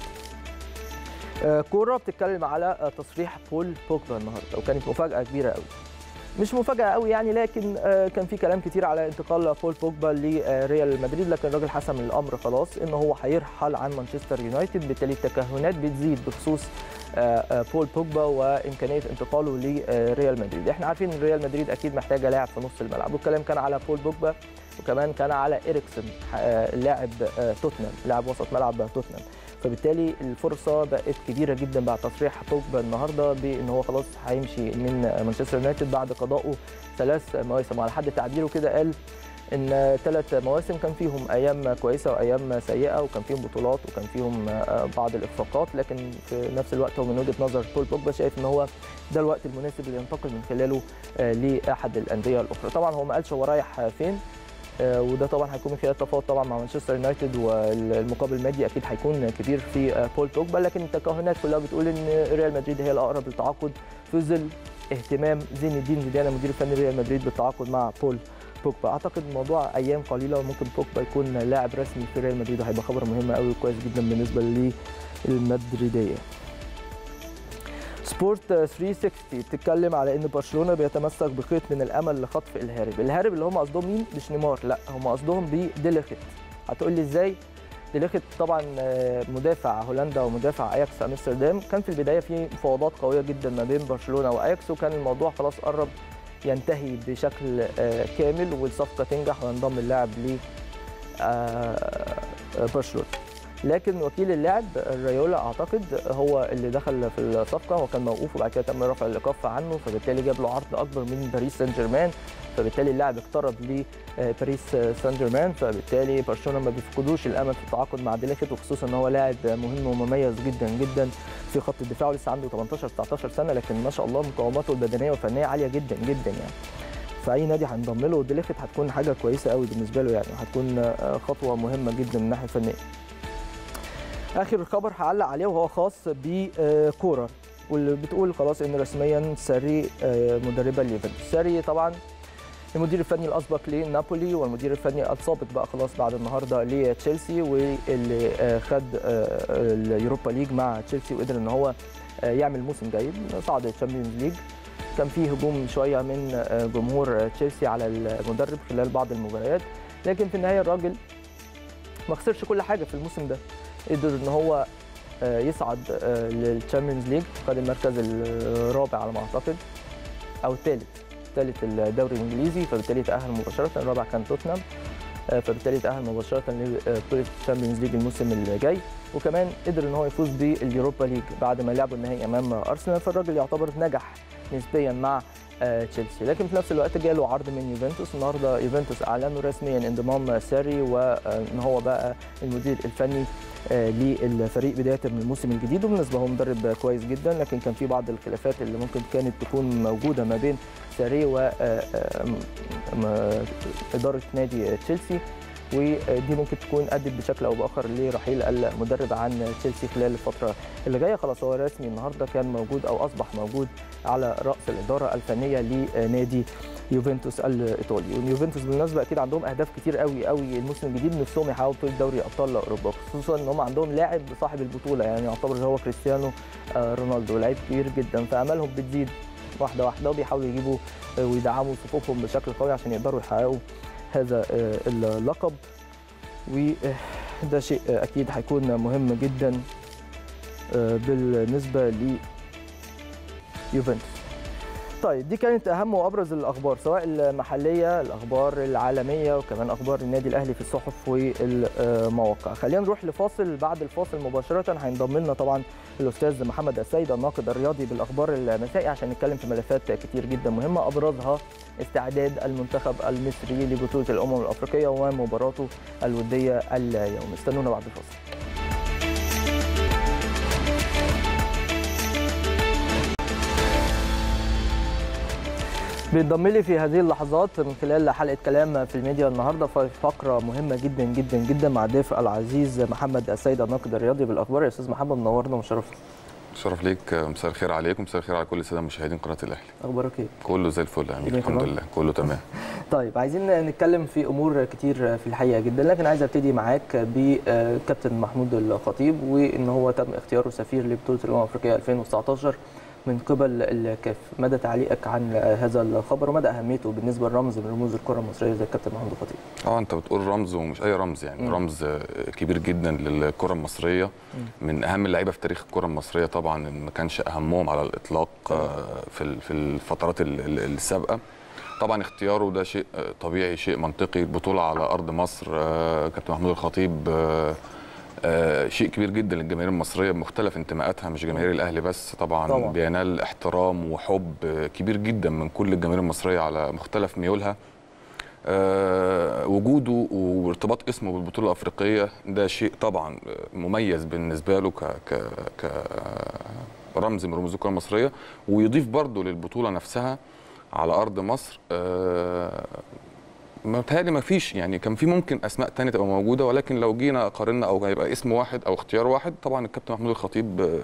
كوره بتتكلم على تصريح بول بوجبا النهارده وكانت مفاجاه كبيره قوي. مش مفاجاه قوي يعني لكن كان في كلام كتير على انتقال بول بوجبا لريال مدريد لكن الراجل حسم الامر خلاص ان هو هيرحل عن مانشستر يونايتد بالتالي التكهنات بتزيد بخصوص بول بوجبا وامكانيه انتقاله لريال مدريد احنا عارفين ان ريال مدريد اكيد محتاجه لاعب في نص الملعب والكلام كان على بول بوجبا وكمان كان على اريكسون لاعب توتنهام لاعب وسط ملعب توتنهام فبالتالي الفرصه بقت كبيره جدا بعد تصريح بوجبا النهارده بان هو خلاص هيمشي من مانشستر يونايتد بعد قضائه ثلاث مواسم على حد تعبيره كده قال ان ثلاث مواسم كان فيهم ايام كويسه وايام سيئه وكان فيهم بطولات وكان فيهم آه، بعض الاخفاقات لكن في نفس الوقت هو من وجهه نظر بول بوجبا شايف ان هو ده الوقت المناسب اللي ينتقل من خلاله آه، لاحد الانديه الاخرى طبعا هو ما قالش هو رايح فين آه، وده طبعا هيكون من خلال تفاوض طبعا مع مانشستر يونايتد والمقابل المادي اكيد هيكون كبير في آه، بول بوجبا لكن التكهنات كلها بتقول ان ريال مدريد هي الاقرب للتعاقد في ظل اهتمام زين الدين زيدان المدير الفني ريال مدريد بالتعاقد مع بول بوجبا اعتقد الموضوع ايام قليله وممكن بوجبا يكون لاعب رسمي في ريال مدريد وهيبقى خبر مهم قوي وكويس جدا بالنسبه للمدريديه سبورت 360 بتتكلم على ان برشلونه بيتمسك بخيط من الامل لخطف الهارب، الهارب اللي هم قصدهم مين؟ مش نيمار، لا هم قصدهم بديليخت. هتقول لي ازاي؟ ديليخت طبعا آه، مدافع هولندا ومدافع اياكس امستردام، كان في البدايه في مفاوضات قويه جدا ما بين برشلونه واياكس وكان الموضوع خلاص قرب ينتهي بشكل آه، كامل والصفقه تنجح وينضم اللاعب ل آه، برشلونه. لكن وكيل اللاعب الريولا اعتقد هو اللي دخل في الصفقه هو كان موقوف وبعد كده تم رفع الايقاف عنه فبالتالي جاب له عرض اكبر من باريس سان جيرمان فبالتالي اللاعب اقترب لباريس سان جيرمان فبالتالي برشلونه ما بيفقدوش الامل في التعاقد مع ديليخت وخصوصا ان هو لاعب مهم ومميز جدا جدا في خط الدفاع ولسه عنده 18 19 سنه لكن ما شاء الله مقاوماته البدنيه والفنيه عاليه جدا جدا يعني فاي نادي هينضم له ديليخت هتكون حاجه كويسه قوي بالنسبه له يعني هتكون خطوه مهمه جدا من الناحيه الفنيه اخر خبر هعلق عليه وهو خاص بكوره واللي بتقول خلاص ان رسميا ساري آه، مدربه اليوفنتوس ساري طبعا المدير الفني الاسبق لنابولي والمدير الفني السابق بقى خلاص بعد النهارده لتشيلسي واللي آه، خد آه، اليوروبا ليج مع تشيلسي وقدر ان هو آه، يعمل موسم جيد صعد الشامبيونز ليج كان فيه هجوم شويه من آه، جمهور تشيلسي على المدرب خلال بعض المباريات لكن في النهايه الراجل ما خسرش كل حاجه في الموسم ده قدر ان هو آه، يصعد آه، للتشامبيونز ليج خد المركز الرابع على ما اعتقد او الثالث ثالث الدوري الانجليزي فبالتالي تاهل مباشره الرابع كان توتنهام آه، فبالتالي تاهل مباشره لبطوله الشامبيونز ليج الموسم اللي جاي وكمان قدر ان هو يفوز باليوروبا ليج بعد ما لعبوا النهائي امام ارسنال فالراجل يعتبر نجح نسبيا مع آه، تشيلسي لكن في نفس الوقت جاله عرض من يوفنتوس النهارده يوفنتوس اعلنوا رسميا انضمام ساري وان هو بقى المدير الفني آه، للفريق بدايه من الموسم الجديد وبالنسبه هو مدرب كويس جدا لكن كان في بعض الخلافات اللي ممكن كانت تكون موجوده ما بين ساري وإدارة نادي تشيلسي ودي ممكن تكون ادت بشكل او باخر لرحيل المدرب عن تشيلسي خلال الفتره اللي جايه خلاص هو رسمي النهارده كان موجود او اصبح موجود على راس الاداره الفنيه لنادي يوفنتوس الايطالي واليوفنتوس بالمناسبه اكيد عندهم اهداف كتير قوي قوي الموسم الجديد نفسهم يحققوا بطوله دوري ابطال اوروبا خصوصا ان هم عندهم لاعب صاحب البطوله يعني يعتبر هو كريستيانو آه، رونالدو لعيب كبير جدا فامالهم بتزيد واحده واحده وبيحاولوا يجيبوا آه، ويدعموا صفوفهم بشكل قوي عشان يقدروا يحققوا هذا آه، اللقب وده شيء آه، اكيد هيكون مهم جدا آه، بالنسبه ليوفنتوس طيب دي كانت اهم وابرز الاخبار سواء المحليه الاخبار العالميه وكمان اخبار النادي الاهلي في الصحف والمواقع خلينا نروح لفاصل بعد الفاصل مباشره هينضم لنا طبعا الاستاذ محمد السيد الناقد الرياضي بالاخبار المسائي عشان نتكلم في ملفات كتير جدا مهمه ابرزها استعداد المنتخب المصري لبطوله الامم الافريقيه ومباراته الوديه اليوم استنونا بعد الفاصل بينضم لي في هذه اللحظات من خلال حلقه كلام في الميديا النهارده في فقره مهمه جدا جدا جدا مع ضيف العزيز محمد السيد الناقد الرياضي بالاخبار يا استاذ محمد منورنا ومشرفنا شرف ليك مساء الخير عليكم مساء الخير على كل الساده مشاهدين قناه الاهلي اخبارك ايه كله زي الفل يا امير كله الحمد تمام؟ لله كله تمام طيب عايزين نتكلم في امور كتير في الحقيقه جدا لكن عايز ابتدي معاك بكابتن محمود الخطيب وان هو تم اختياره سفير لبطوله الامم الافريقيه 2019 من قبل الكاف مدى تعليقك عن هذا الخبر ومدى اهميته بالنسبه لرمز من رموز الكره المصريه زي الكابتن محمود الخطيب اه انت بتقول رمز ومش اي رمز يعني مم. رمز آه، كبير جدا للكره المصريه من اهم اللعيبه في تاريخ الكره المصريه طبعا إن ما كانش اهمهم على الاطلاق آه، في ال- في الفترات ال- ال- السابقه طبعا اختياره ده شيء آه، طبيعي شيء منطقي البطوله على ارض مصر آه، كابتن محمود الخطيب آه، آه شيء كبير جدا للجماهير المصريه بمختلف انتماءاتها مش جماهير الاهلي بس طبعا, طبعاً. طبعا. بينال احترام وحب آه، كبير جدا من كل الجماهير المصريه على مختلف ميولها آه، وجوده وارتباط اسمه بالبطوله الافريقيه ده شيء طبعا مميز بالنسبه له ك ك ك رمز من رموز الكره المصريه ويضيف برضه للبطوله نفسها على ارض مصر آه، متهيألي ما فيش يعني كان في ممكن اسماء تانية تبقى موجوده ولكن لو جينا قارنا او هيبقى اسم واحد او اختيار واحد طبعا الكابتن محمود الخطيب آه،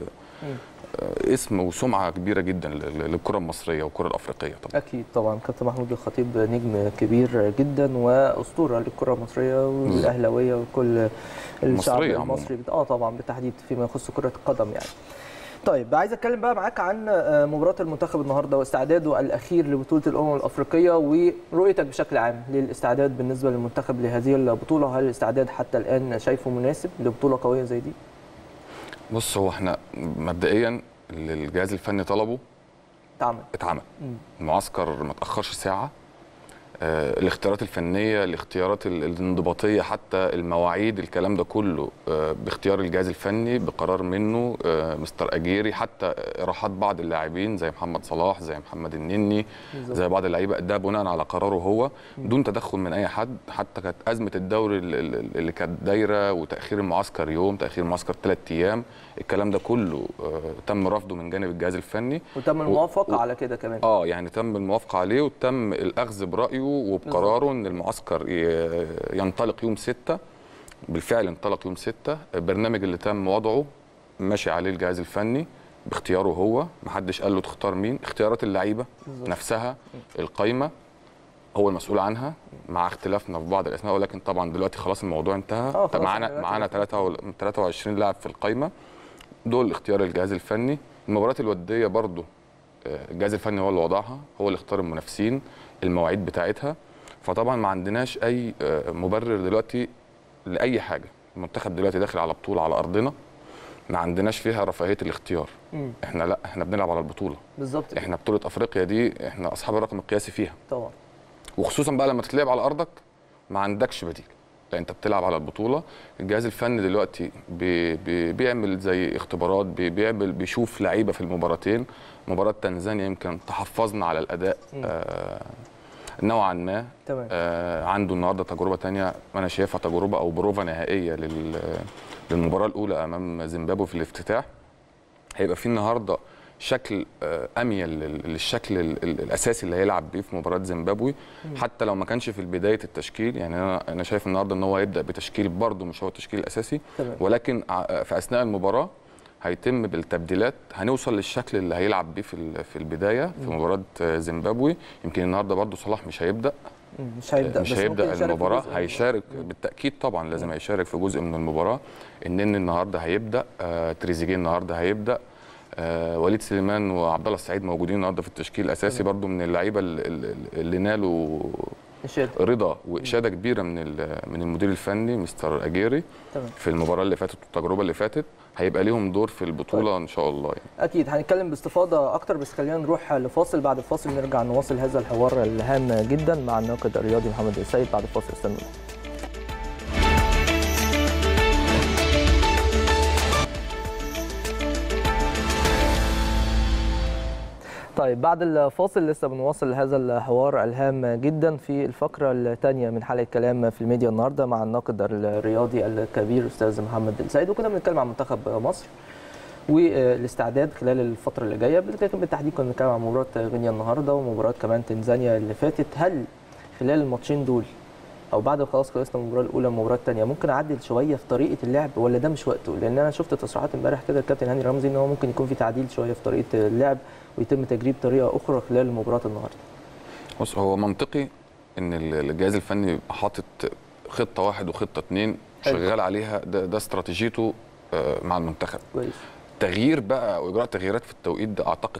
آه، اسم وسمعه كبيره جدا لل- للكره المصريه والكره الافريقيه طبعا اكيد طبعا كابتن محمود الخطيب نجم كبير جدا واسطوره للكره المصريه والاهلاويه وكل الشعب المصرية عموماً. المصري اه طبعا بالتحديد فيما يخص كره القدم يعني طيب عايز اتكلم بقى معاك عن آه، مباراه المنتخب النهارده واستعداده الاخير لبطوله الامم الافريقيه ورؤيتك بشكل عام للاستعداد بالنسبه للمنتخب لهذه البطوله هل الاستعداد حتى الان شايفه مناسب لبطوله قويه زي دي؟ بص هو احنا مبدئيا اللي الجهاز الفني طلبه تعمل اتعمل المعسكر ما تاخرش ساعه آه، الاختيارات الفنيه الاختيارات ال- الانضباطيه حتى المواعيد الكلام ده كله آه، باختيار الجهاز الفني بقرار منه آه، مستر اجيري حتى راحات بعض اللاعبين زي محمد صلاح زي محمد النني بالظبط. زي بعض اللعيبه ده بناء على قراره هو دون تدخل من اي حد حتى كانت ازمه الدوري ال- ال- اللي كانت دايره وتاخير المعسكر يوم تاخير المعسكر ثلاث ايام الكلام ده كله آه، تم رفضه من جانب الجهاز الفني وتم الموافقه على كده كمان اه يعني تم الموافقه عليه وتم الاخذ برايه وبقراره ان المعسكر ي- ينطلق يوم 6 بالفعل انطلق يوم 6 البرنامج اللي تم وضعه ماشي عليه الجهاز الفني باختياره هو محدش قال له تختار مين اختيارات اللعيبه نفسها القايمه هو المسؤول عنها مع اختلافنا في بعض الاسماء ولكن طبعا دلوقتي خلاص الموضوع انتهى آه، خلاص معانا دلوقتي معانا 23 لاعب في القايمه دول اختيار الجهاز الفني المباريات الوديه برضو آه، الجهاز الفني هو اللي وضعها هو اللي اختار المنافسين المواعيد بتاعتها فطبعا ما عندناش اي آه، مبرر دلوقتي لاي حاجه المنتخب دلوقتي داخل على بطوله على ارضنا ما عندناش فيها رفاهيه الاختيار مم. احنا لا احنا بنلعب على البطوله بالظبط كده. احنا بطوله افريقيا دي احنا اصحاب الرقم القياسي فيها طبعا وخصوصا بقى لما تتلعب على ارضك ما عندكش بديل لا انت بتلعب على البطوله الجهاز الفني دلوقتي بي بي بيعمل زي اختبارات بي بيعمل بيشوف لعيبه في المباراتين مباراه تنزانيا يمكن تحفظنا على الاداء آه نوعا ما تمام. آه عنده النهارده تجربه تانية انا شايفها تجربه او بروفه نهائيه لل للمباراه الاولى امام زيمبابوي في الافتتاح هيبقى في النهارده شكل آه، اميل لل- للشكل ال- ال- الاساسي اللي هيلعب بيه في مباراه زيمبابوي حتى لو ما كانش في بدايه التشكيل يعني انا انا شايف النهارده ان هو هيبدا بتشكيل برضه مش هو التشكيل الاساسي تمام. ولكن ع- في اثناء المباراه هيتم بالتبديلات هنوصل للشكل اللي هيلعب بيه في ال- في البدايه في مباراه آه، زيمبابوي يمكن النهارده برضه صلاح مش هيبدا مم. مش هيبدا مش بس ممكن هيبدا يشارك في المباراه جزء من هيشارك بالتاكيد طبعا لازم هيشارك في جزء من المباراه النني النهارده هيبدا آه تريزيجيه النهارده هيبدا آه وليد سليمان وعبد الله السعيد موجودين النهارده في التشكيل الاساسي برضو من اللعيبه اللي, اللي- اللي نالوا نشاط رضا واشاده كبيره من ال- من المدير الفني مستر اجيري تمام في المباراه اللي فاتت والتجربه اللي فاتت هيبقى ليهم دور في البطوله ان شاء الله يعني. اكيد هنتكلم باستفاضه اكتر بس خلينا نروح لفاصل بعد الفاصل نرجع نواصل هذا الحوار الهام جدا مع الناقد الرياضي محمد السيد بعد الفاصل استنوا طيب بعد الفاصل لسه بنواصل هذا الحوار الهام جدا في الفقره الثانيه من حلقه كلام في الميديا النهارده مع الناقد الرياضي الكبير استاذ محمد السيد وكنا بنتكلم عن منتخب مصر والاستعداد خلال الفتره اللي جايه لكن بالتحديد كنا بنتكلم عن مباراه غينيا النهارده ومباراه كمان تنزانيا اللي فاتت هل خلال الماتشين دول او بعد ما خلاص خلصنا المباراه الاولى والمباراه الثانيه ممكن اعدل شويه في طريقه اللعب ولا ده مش وقته لان انا شفت تصريحات امبارح كده الكابتن هاني رمزي ان هو ممكن يكون في تعديل شويه في طريقه اللعب ويتم تجريب طريقه اخرى خلال مباراه النهارده بص هو منطقي ان ال- الجهاز الفني يبقى حاطط خطه واحد وخطه اثنين حلو. شغال عليها ده, ده استراتيجيته آه، مع المنتخب كويس تغيير بقى او اجراء تغييرات في التوقيت ده اعتقد صعب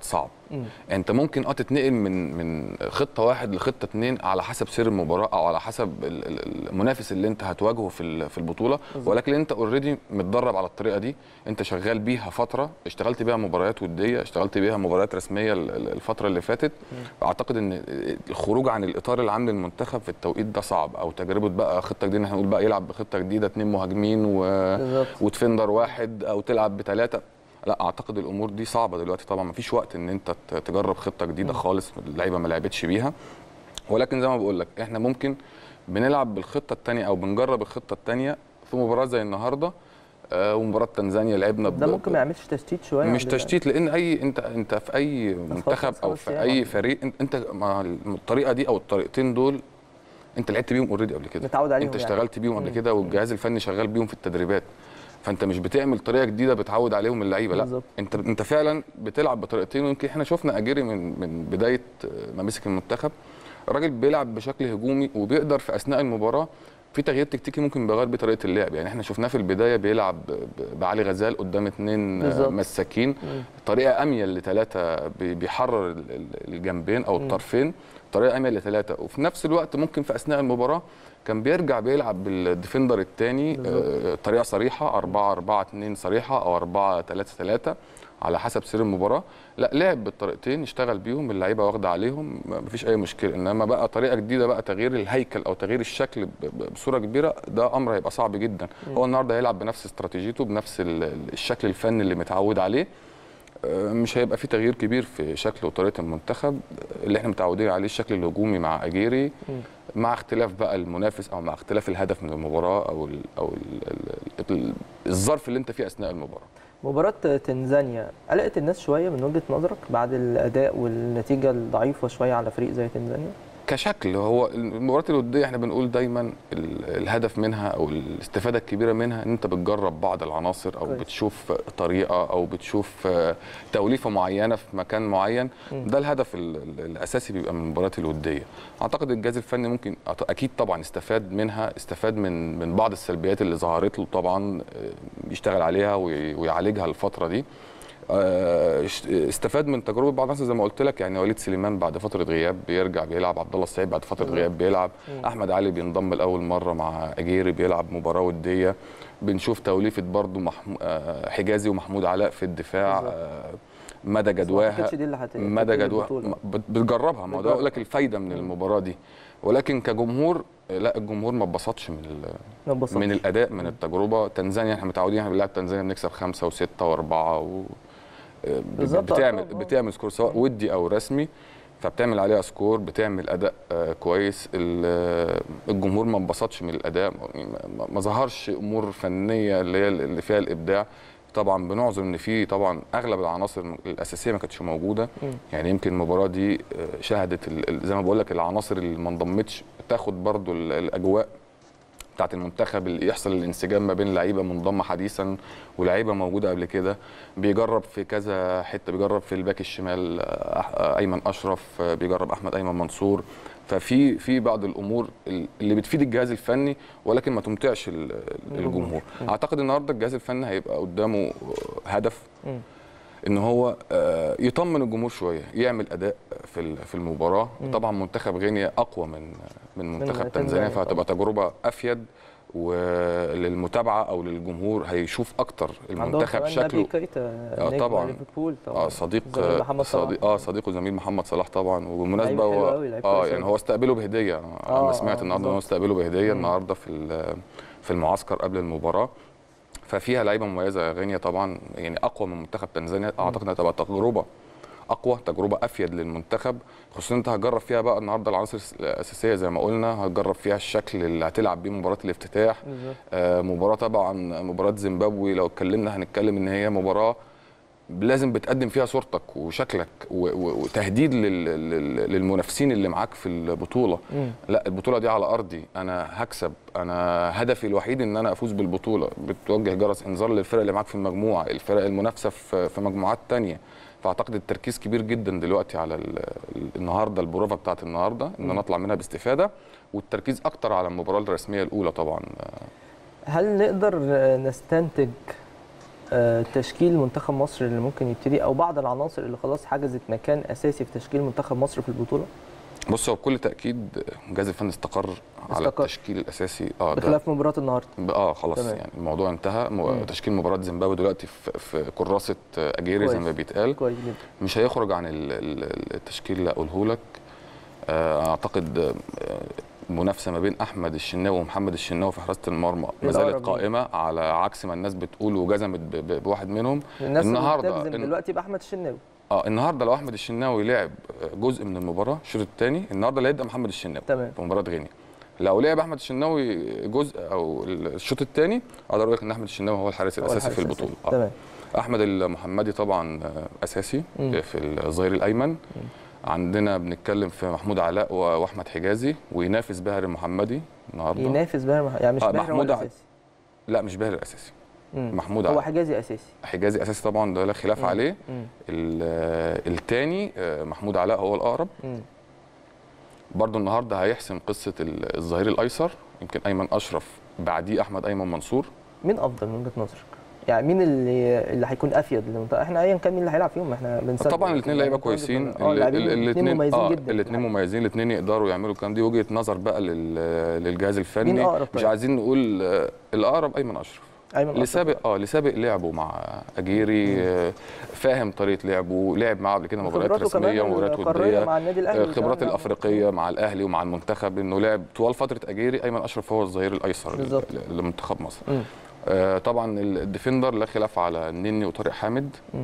مم. انت ممكن اه تتنقل من من خطه واحد لخطه اتنين على حسب سير المباراه او على حسب ال- ال- المنافس اللي انت هتواجهه في ال- في البطوله ولكن انت اوريدي متدرب على الطريقه دي انت شغال بيها فتره اشتغلت بيها مباريات وديه اشتغلت بيها مباريات رسميه ال- ال- الفتره اللي فاتت اعتقد ان الخروج عن الاطار العام للمنتخب في التوقيت ده صعب او تجربه بقى خطه جديده احنا نقول بقى يلعب بخطه جديده اتنين مهاجمين و... بالظبط. وتفندر واحد او تلعب بثلاثه لا اعتقد الامور دي صعبه دلوقتي طبعا ما فيش وقت ان انت ت- تجرب خطه جديده خالص اللعيبه ما لعبتش بيها ولكن زي ما بقول لك احنا ممكن بنلعب بالخطه الثانيه او بنجرب الخطه الثانيه في مباراه زي النهارده آه، ومباراه تنزانيا لعبنا ده ب- ممكن ما يعملش تشتيت شويه مش عند- تشتيت لان اي انت انت في اي منتخب او خمس في أيام اي واحدة. فريق انت, انت مع الطريقه دي او الطريقتين دول انت لعبت بيهم اوريدي قبل كده متعود عليهم انت يعني. اشتغلت بيهم قبل كده والجهاز الفني شغال بيهم في التدريبات فانت مش بتعمل طريقه جديده بتعود عليهم اللعيبه لا بالظبط. انت انت فعلا بتلعب بطريقتين ويمكن احنا شفنا اجيري من من بدايه ما مسك المنتخب الراجل بيلعب بشكل هجومي وبيقدر في اثناء المباراه في تغيير تكتيكي ممكن بيغير بيه طريقه اللعب يعني احنا شفناه في البدايه بيلعب ب- بعلي غزال قدام اثنين بالظبط. مساكين طريقه اميل لثلاثه بي- بيحرر ال- ال- الجنبين او الطرفين طريقه اميل لثلاثه وفي نفس الوقت ممكن في اثناء المباراه كان بيرجع بيلعب بالديفندر الثاني طريقه صريحه 4 4 2 صريحه او 4 3 3 على حسب سير المباراه لا لعب بالطريقتين اشتغل بيهم اللعيبه واخده عليهم ما- مفيش اي مشكله انما بقى طريقه جديده بقى تغيير الهيكل او تغيير الشكل ب- ب- بصوره كبيره ده امر هيبقى صعب جدا هو النهارده هيلعب بنفس استراتيجيته بنفس ال- ال- الشكل الفني اللي متعود عليه آه، مش هيبقى في تغيير كبير في شكل وطريقه المنتخب اللي احنا متعودين عليه الشكل الهجومي مع اجيري مع اختلاف بقى المنافس او مع اختلاف الهدف من المباراه او ال او ال ال ال الظرف اللي انت فيه اثناء المباراه مباراة تنزانيا قلقت الناس شوية من وجهة نظرك بعد الأداء والنتيجة الضعيفة شوية على فريق زي تنزانيا؟ كشكل هو المباريات الوديه احنا بنقول دايما ال- الهدف منها او الاستفاده الكبيره منها ان انت بتجرب بعض العناصر او كويس. بتشوف طريقه او بتشوف آه، توليفه معينه في مكان معين ده الهدف ال- ال- الاساسي بيبقى من المباريات الوديه اعتقد الجهاز الفني ممكن أعت- اكيد طبعا استفاد منها استفاد من من بعض السلبيات اللي ظهرت له طبعا آه، يشتغل عليها وي- ويعالجها الفتره دي آه، اشت- استفاد من تجربه بعض الناس زي ما قلت لك يعني وليد سليمان بعد فتره غياب بيرجع بيلعب عبد الله السعيد بعد فتره غياب بيلعب احمد علي بينضم لاول مره مع اجيري بيلعب مباراه وديه بنشوف توليفه برضو محمو... آه، حجازي ومحمود علاء في الدفاع بالظبط. آه، مدى بس ما جدواها أعتقدش دي اللي هت- مدى هتنقل جدواها البطولة. بت- بتجربها ما هو ده بتجرب. اقول لك الفايده من المباراه دي ولكن كجمهور آه، لا الجمهور ما اتبسطش من ال- ما اتبسطتش. من الاداء من التجربه تنزانيا احنا متعودين احنا بنلعب تنزانيا بنكسب خمسه وسته واربعه و... آه، بالظبط، بتعمل أرقام، آه. بتعمل سكور سواء ودي او رسمي فبتعمل عليها سكور بتعمل اداء آه، كويس ال- آه، الجمهور ما انبسطش من الاداء ما- ما- ما ظهرش امور فنيه اللي هي اللي فيها الابداع طبعا بنعذر ان في طبعا اغلب العناصر الاساسيه ما كانتش موجوده يعني يمكن المباراه دي آه، شهدت ال- ال- زي ما بقول لك العناصر اللي ما انضمتش تاخد برضو ال- الاجواء بتاعت المنتخب اللي يحصل الانسجام ما بين لعيبه منضمه حديثا ولعيبه موجوده قبل كده بيجرب في كذا حته بيجرب في الباك الشمال آه، آه، ايمن اشرف آه، بيجرب احمد ايمن منصور ففي في بعض الامور اللي بتفيد الجهاز الفني ولكن ما تمتعش ال- الجمهور اعتقد النهارده الجهاز الفني هيبقى قدامه آه، هدف مم. ان هو آه، يطمن الجمهور شويه يعمل اداء في ال- في المباراه طبعا منتخب غينيا اقوى من من منتخب تنزانيا تنزانيا طبعاً. فهتبقى تجربه افيد وللمتابعه او للجمهور هيشوف اكتر عندهم المنتخب كمان شكله نبي كيتا آه، نجم طبعاً. ليفربول طبعا اه صديق زميل محمد صلاح. صديق اه صديقه زميل محمد صلاح طبعا وبالمناسبه لعيب حلو هو أوي، لعيب اه كويس يعني أوي. هو استقبله بهديه انا آه، آه سمعت آه، النهارده ان هو بالظبط. استقبله بهديه النهارده في ال- في المعسكر قبل المباراه ففيها لعيبه مميزه غينيا طبعا يعني اقوى من منتخب تنزانيا اعتقد انها تبقى تجربه اقوى تجربه افيد للمنتخب خصوصا انت هتجرب فيها بقى النهارده العناصر الاساسيه زي ما قلنا هتجرب فيها الشكل اللي هتلعب بيه مباراه الافتتاح بالظبط. آه مباراه طبعا مباراه زيمبابوي لو اتكلمنا هنتكلم ان هي مباراه لازم بتقدم فيها صورتك وشكلك و- و- وتهديد لل- لل- للمنافسين اللي معاك في البطوله مم. لا البطوله دي على ارضي انا هكسب انا هدفي الوحيد ان انا افوز بالبطوله بتوجه جرس انذار للفرق اللي معاك في المجموعه الفرق المنافسه في في مجموعات تانية فاعتقد التركيز كبير جدا دلوقتي على ال- ال- النهارده البروفا بتاعت النهارده ان انا اطلع منها باستفاده والتركيز اكتر على المباراه الرسميه الاولى طبعا هل نقدر نستنتج آه، تشكيل منتخب مصر اللي ممكن يبتدي او بعض العناصر اللي خلاص حجزت مكان اساسي في تشكيل منتخب مصر في البطوله بص هو بكل تاكيد الجهاز الفني استقر, على استقر. التشكيل الاساسي اه ده بخلاف مباراه النهارده اه خلاص تمام. يعني الموضوع انتهى م- مم. تشكيل مباراه زيمبابوي دلوقتي في, في كراسه اجيري زي كويس. ما بيتقال كويس جدا مش هيخرج عن ال- ال- التشكيل اللي اقوله لك آه، اعتقد آه، منافسه ما بين احمد الشناوي ومحمد الشناوي في حراسه المرمى ما زالت الأقرب ليه. قائمه على عكس ما الناس بتقول وجزمت ب- ب- بواحد منهم الناس النهاردة اللي بتجزم إن- دلوقتي باحمد الشناوي اه النهارده لو احمد الشناوي لعب جزء من المباراه الشوط الثاني النهارده اللي هيبدا محمد الشناوي تمام في مباراه غينيا لو لعب احمد الشناوي جزء او الشوط الثاني اقدر اقول لك ان احمد الشناوي هو الحارس هو الاساسي الحارس في البطوله الأساسي. تمام احمد المحمدي طبعا آه، اساسي مم. في الظهير الايمن عندنا بنتكلم في محمود علاء و- واحمد حجازي وينافس باهر المحمدي النهارده ينافس باهر مح- يعني مش آه، باهر هو محمود ع- الاساسي لا مش باهر الاساسي مم. محمود هو علاء حجازي اساسي حجازي اساسي طبعا ده لا خلاف مم. عليه مم. الثاني محمود علاء هو الاقرب مم. برضو النهارده هيحسم قصه ال- الظهير الايسر يمكن ايمن اشرف بعديه احمد ايمن منصور مين افضل من وجهه نظرك؟ يعني مين اللي اللي هيكون افيد للمنتخب؟ احنا ايا كان مين اللي هيلعب فيهم احنا بنصدق طبعا الاثنين لعيبه يعني أنت وجهة كويسين نظر- اه لاعبين الاثنين مميزين اه جدا الاثنين مميزين الاثنين يقدروا يعملوا الكلام دي وجهه نظر بقى لل- للجهاز الفني مين أقرب مش طيب؟ عايزين نقول آه، الاقرب ايمن اشرف ايمن اللي أشرف. سابق اه اللي سابق لعبه مع اجيري آه، فاهم طريقه لعبه لعب معاه قبل كده مباريات خبراته كمان رسميه ومباريات القارية وديه مع النادي الاهلي الخبرات كمان. الافريقيه مع الاهلي ومع المنتخب انه لعب طوال فتره اجيري ايمن اشرف هو الظهير الايسر بالظبط. ل- لمنتخب مصر مم. آه طبعا الديفندر لا خلاف على النني وطارق حامد مم.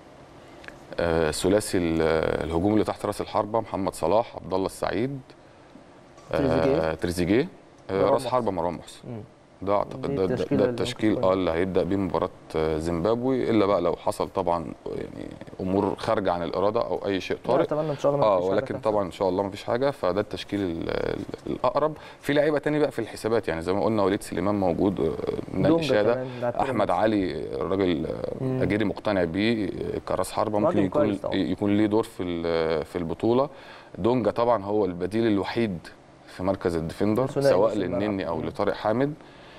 آه ثلاثي ال- الهجوم اللي تحت راس الحربه محمد صلاح عبد الله السعيد تريزيجيه. آه تريزيجيه آه مروان راس محسن. حربه مروان محسن مم. ده اعتقد دي ده, ده, التشكيلة ده اللي التشكيل ممكن اه اللي هيبدا بيه مباراه آه، زيمبابوي الا بقى لو حصل طبعا يعني امور خارجه عن الاراده او اي شيء طارئ اتمنى ان شاء الله ما اه فيش حاجة ولكن تحصل. طبعا ان شاء الله ما فيش حاجه فده التشكيل ال- ال- الاقرب في لعيبه تاني بقى في الحسابات يعني زي ما قلنا وليد سليمان موجود آه، من دونجا الاشاده كمان لاعب احمد بيراميدز. علي الراجل آه، مم. اجيري مقتنع بيه آه، كراس حربه ممكن راجل يكون كويس طبعا. يكون ليه دور في ال- في البطوله دونجا طبعا هو البديل الوحيد في مركز الديفندر ثنائي سواء نص الملعب. للنني او مم. لطارق حامد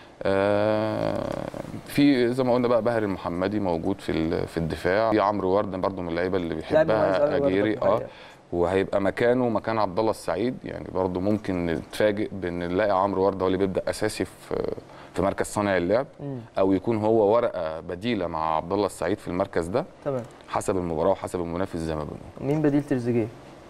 آه، في زي ما قلنا بقى باهر المحمدي موجود في ال- في الدفاع في عمرو ورده برضو من اللعيبه اللي لاعب مميز بيحبها أوي برضه اجيري في اه الحقيقة. وهيبقى مكانه مكان عبد الله السعيد يعني برضو ممكن نتفاجئ بان نلاقي عمرو ورده هو اللي بيبدا اساسي في في مركز صانع اللعب مم. او يكون هو ورقه بديله مع عبد الله السعيد في المركز ده تمام حسب المباراه وحسب المنافس زي ما بنقول مين بديل تريزيجيه؟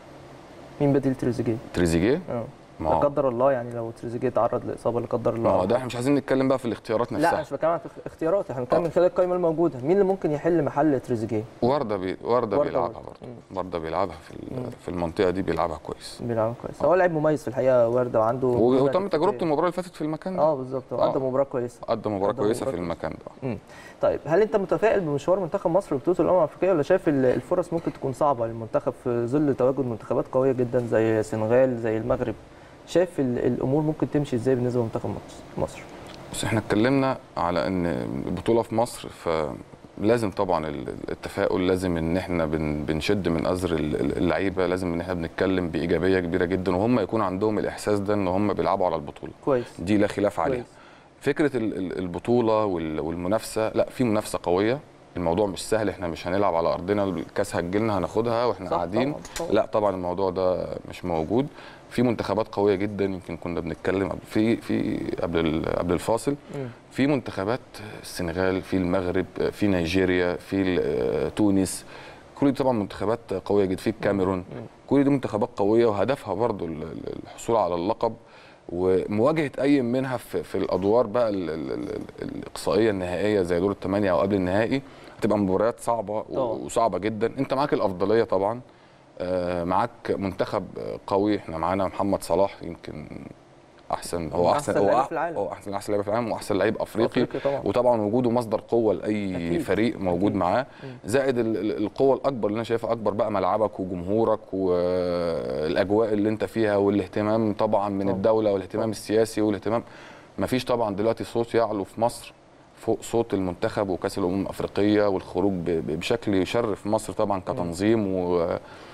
مين بديل تريزيجيه؟ تريزيجيه اه ما لا هو قدر الله يعني لو تريزيجيه تعرض لاصابه لا قدر الله ما هو ده احنا مش عايزين نتكلم بقى في الاختيارات لا نفسها انا مش بتكلم عن اختيارات احنا بنتكلم من خلال القائمه الموجوده مين اللي ممكن يحل محل تريزيجيه ورده بي... ورده وردة بيلعبها برضه. برضه ورده بيلعبها في ال- في المنطقه دي بيلعبها كويس بيلعب كويس هو لاعب مميز في الحقيقه ورده وعنده و- خبرة وتم تجربته تكتيكية. المباراه اللي فاتت في المكان ده اه بالظبط هو آه. قدم مباراه كويسه قدم مباراه قدم كويسه مباراة في المكان ده مم. طيب هل انت متفائل بمشوار منتخب مصر في بطوله الامم الافريقيه ولا شايف ال- الفرص ممكن تكون صعبه للمنتخب في ظل تواجد منتخبات قويه جدا زي السنغال زي المغرب شايف ال- الامور ممكن تمشي ازاي بالنسبه لمنتخب مصر مصر بس احنا اتكلمنا على ان البطوله في مصر فلازم طبعا ال- التفاؤل لازم ان احنا بن- بنشد من ازر ال- ال- اللعيبه لازم ان احنا بنتكلم بايجابيه كبيره جدا وهم يكون عندهم الاحساس ده ان هم بيلعبوا على البطوله كويس دي لا خلاف عليها كويس فكره ال- ال- البطوله وال- والمنافسه لا في منافسه قويه الموضوع مش سهل احنا مش هنلعب على ارضنا الكاس هتجيلنا هناخدها واحنا صح قاعدين طبعاً، طبعاً. لا طبعا الموضوع ده مش موجود في منتخبات قويه جدا يمكن كنا بنتكلم قبل- في في قبل ال- قبل الفاصل مم. في منتخبات السنغال في المغرب في نيجيريا في ال- تونس كل دي طبعا منتخبات قويه جدا في الكاميرون مم. كل دي منتخبات قويه وهدفها برضو ال- ال- الحصول على اللقب ومواجهه اي منها في, في الادوار بقى ال- ال- ال- الاقصائيه النهائيه زي دور الثمانيه او قبل النهائي هتبقى مباريات صعبه و- طبعاً. وصعبه جدا انت معاك الافضليه طبعا آه، معاك منتخب قوي احنا معانا محمد صلاح يمكن احسن هو من احسن أحسن هو لعيبة أح- في العالم. هو احسن احسن لعيبه في العالم واحسن لعيب افريقي أفريقي طبعاً. وطبعا وجوده مصدر قوه لاي أكيد. فريق موجود أكيد. معاه مم. زائد ال- ال- القوه الاكبر اللي انا شايفها اكبر بقى ملعبك وجمهورك والاجواء اللي انت فيها والاهتمام طبعا من طبعاً. الدوله والاهتمام طبعاً. السياسي والاهتمام مفيش طبعا دلوقتي صوت يعلو في مصر فوق صوت المنتخب وكاس الامم الافريقيه والخروج ب- ب- بشكل يشرف مصر طبعا كتنظيم و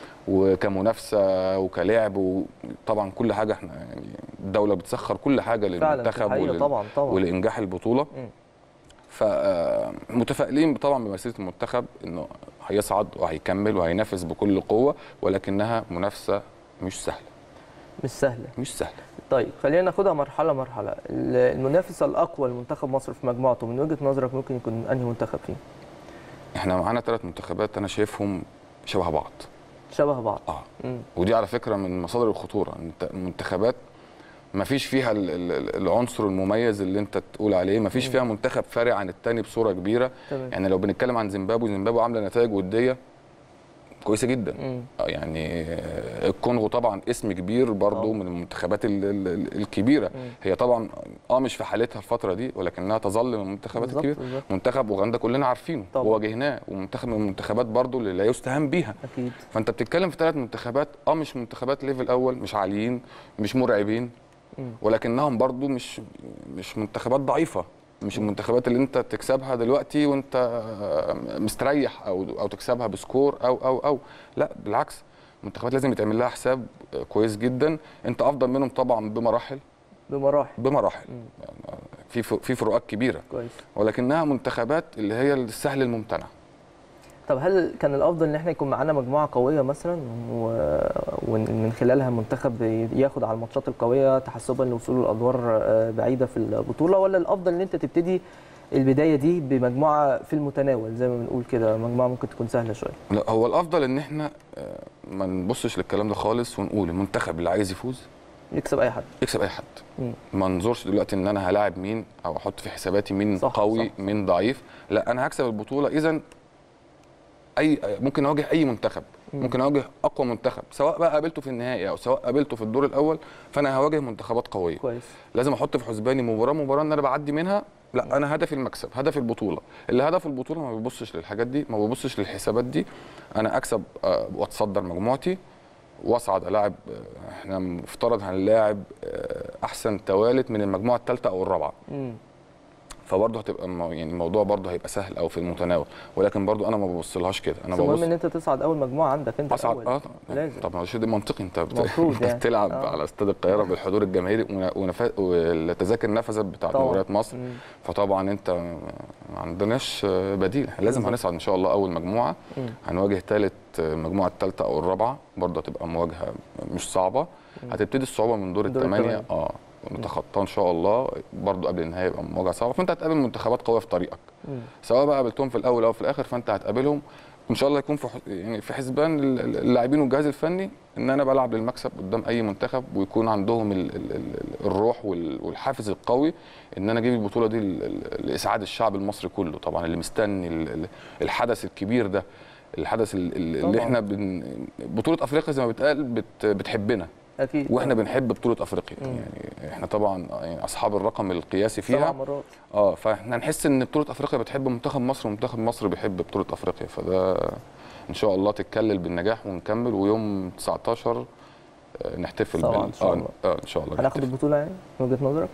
وكمنافسه وكلاعب وطبعا كل حاجه احنا يعني الدوله بتسخر كل حاجه فعلا في للمنتخب الحقيقة ولل- طبعا طبعا ولانجاح البطوله مم. فمتفائلين طبعا بمسيره المنتخب انه هيصعد وهيكمل وهينافس بكل قوه ولكنها منافسه مش سهله مش سهله مش سهله طيب خلينا ناخدها مرحله مرحله ال- المنافس الاقوى لمنتخب مصر في مجموعته من وجهه نظرك ممكن يكون انهي منتخب فيه احنا معانا ثلاث منتخبات انا شايفهم شبه بعض شبه بعض اه مم. ودي على فكره من مصادر الخطوره انت المنتخبات ما فيش فيها ال- ال- العنصر المميز اللي انت تقول عليه ما فيش فيها منتخب فارق عن التاني بصوره كبيره تمام يعني لو بنتكلم عن زيمبابوي زيمبابوي عامله نتائج وديه كويسه جدا مم. آه، يعني آه، الكونغو طبعا اسم كبير برضو طبعا. من المنتخبات ال- ال- ال- الكبيره مم. هي طبعا اه مش في حالتها الفتره دي ولكنها تظل من المنتخبات بالظبط، الكبيره بالظبط. منتخب اوغندا كلنا عارفينه طبعا. وواجهناه ومنتخب من المنتخبات برضو اللي لا يستهان بيها اكيد فانت بتتكلم في ثلاث منتخبات اه مش منتخبات ليفل اول مش عاليين مش مرعبين مم. ولكنهم برضو مش مش منتخبات ضعيفه مش المنتخبات اللي انت تكسبها دلوقتي وانت آه، مستريح او او تكسبها بسكور او او او لا بالعكس المنتخبات لازم يتعمل لها حساب آه، كويس جدا انت افضل منهم طبعا بمراحل بمراحل بمراحل مم. يعني في في فروقات كبيره كويس ولكنها منتخبات اللي هي السهل الممتنع طب هل كان الافضل ان احنا يكون معانا مجموعه قويه مثلا و... ومن خلالها منتخب ياخد على الماتشات القويه تحسبا لوصول الادوار آه، بعيده في البطوله ولا الافضل ان انت تبتدي البدايه دي بمجموعه في المتناول زي ما بنقول كده مجموعه ممكن تكون سهله شويه لا هو الافضل ان احنا آه، ما نبصش للكلام ده خالص ونقول المنتخب اللي عايز يفوز يكسب اي حد يكسب اي حد مم. ما ننظرش دلوقتي ان انا هلاعب مين او احط في حساباتي مين صح، قوي صح. مين ضعيف لا انا هكسب البطوله اذا اي ممكن اواجه اي منتخب ممكن اواجه اقوى منتخب سواء بقى قابلته في النهائي او سواء قابلته في الدور الاول فانا هواجه منتخبات قويه كويس لازم احط في حسباني مباراه مباراه ان انا بعدي منها لا انا هدفي المكسب هدفي البطوله اللي هدف البطوله ما بيبصش للحاجات دي ما بيبصش للحسابات دي انا اكسب آه، واتصدر مجموعتي واصعد الاعب آه، احنا مفترض هنلاعب آه، احسن توالت من المجموعه الثالثه او الرابعه مم. فبرضه هتبقى مو- يعني الموضوع برضه هيبقى سهل او في المتناول ولكن برضه انا ما ببصلهاش كده انا بس المهم ببص ان انت تصعد اول مجموعه عندك انت اصعد الأول. اه لازم. طب ما هو شيء ده منطقي انت بت... المفروض انت يعني. بتلعب آه. على استاد القاهره بالحضور الجماهيري ون- ونف... والتذاكر نفذت بتاعت طبعاً. مباريات مصر مم. فطبعا انت ما عندناش بديل إحنا لازم بالظبط. هنصعد ان شاء الله اول مجموعه مم. هنواجه ثالث المجموعه الثالثه او الرابعه برضه هتبقى مواجهه مش صعبه هتبتدي الصعوبه من دور دور الثمانيه الثمانية. اه ونتخطاها ان شاء الله برضه قبل النهايه يبقى مواجهه صعبه فانت هتقابل منتخبات قويه في طريقك مم. سواء بقى قابلتهم في الاول او في الاخر فانت هتقابلهم ان شاء الله يكون في ح- يعني في حسبان ال- ال- اللاعبين والجهاز الفني ان انا بلعب للمكسب قدام اي منتخب ويكون عندهم ال ال ال الروح وال- والحافز القوي ان انا اجيب البطوله دي ل- ل- لاسعاد الشعب المصري كله طبعا اللي مستني ال- ال- الحدث الكبير ده الحدث ال- ال- اللي طبعاً. احنا بن بطوله افريقيا زي ما بتقال بت بتحبنا اكيد واحنا بنحب بطوله افريقيا مم. يعني احنا طبعا يعني اصحاب الرقم القياسي سبع فيها مرات اه فاحنا نحس ان بطوله افريقيا بتحب منتخب مصر ومنتخب مصر بيحب بطوله افريقيا فده ان شاء الله تتكلل بالنجاح ونكمل ويوم 19 آه، نحتفل طبعاً، بال- إن شاء آه، الله. اه ان شاء الله هناخد نحتفل. البطوله يعني من وجهه نظرك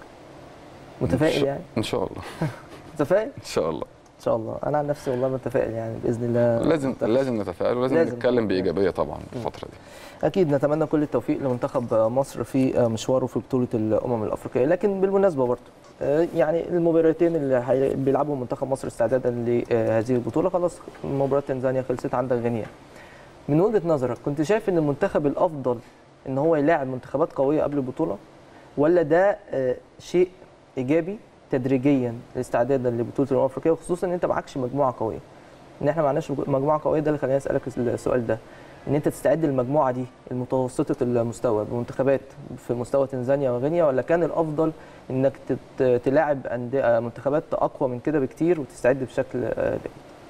إن متفائل شاء- يعني ان شاء الله متفائل ان شاء الله ان شاء الله انا عن نفسي والله متفائل يعني باذن الله لازم متفائل. لازم نتفائل ولازم لازم. نتكلم بايجابيه طبعا الفتره دي اكيد نتمنى كل التوفيق لمنتخب مصر في مشواره في بطوله الامم الافريقيه لكن بالمناسبه برضه آه، يعني المباراتين اللي هي- بيلعبوا منتخب مصر استعدادا لهذه البطوله خلاص مباراه تنزانيا خلصت عندك غينيا من وجهه نظرك كنت شايف ان المنتخب الافضل ان هو يلاعب منتخبات قويه قبل البطوله ولا ده آه، شيء ايجابي تدريجيا استعدادا لبطوله الامم الافريقيه وخصوصا ان انت معكش مجموعه قويه ان احنا معناش مجموعه قويه ده اللي خلاني اسالك السؤال ده ان انت تستعد للمجموعه دي المتوسطه المستوى بمنتخبات في مستوى تنزانيا وغينيا ولا كان الافضل انك تت- تلاعب أندية- منتخبات اقوى من كده بكتير وتستعد بشكل آه، جيد؟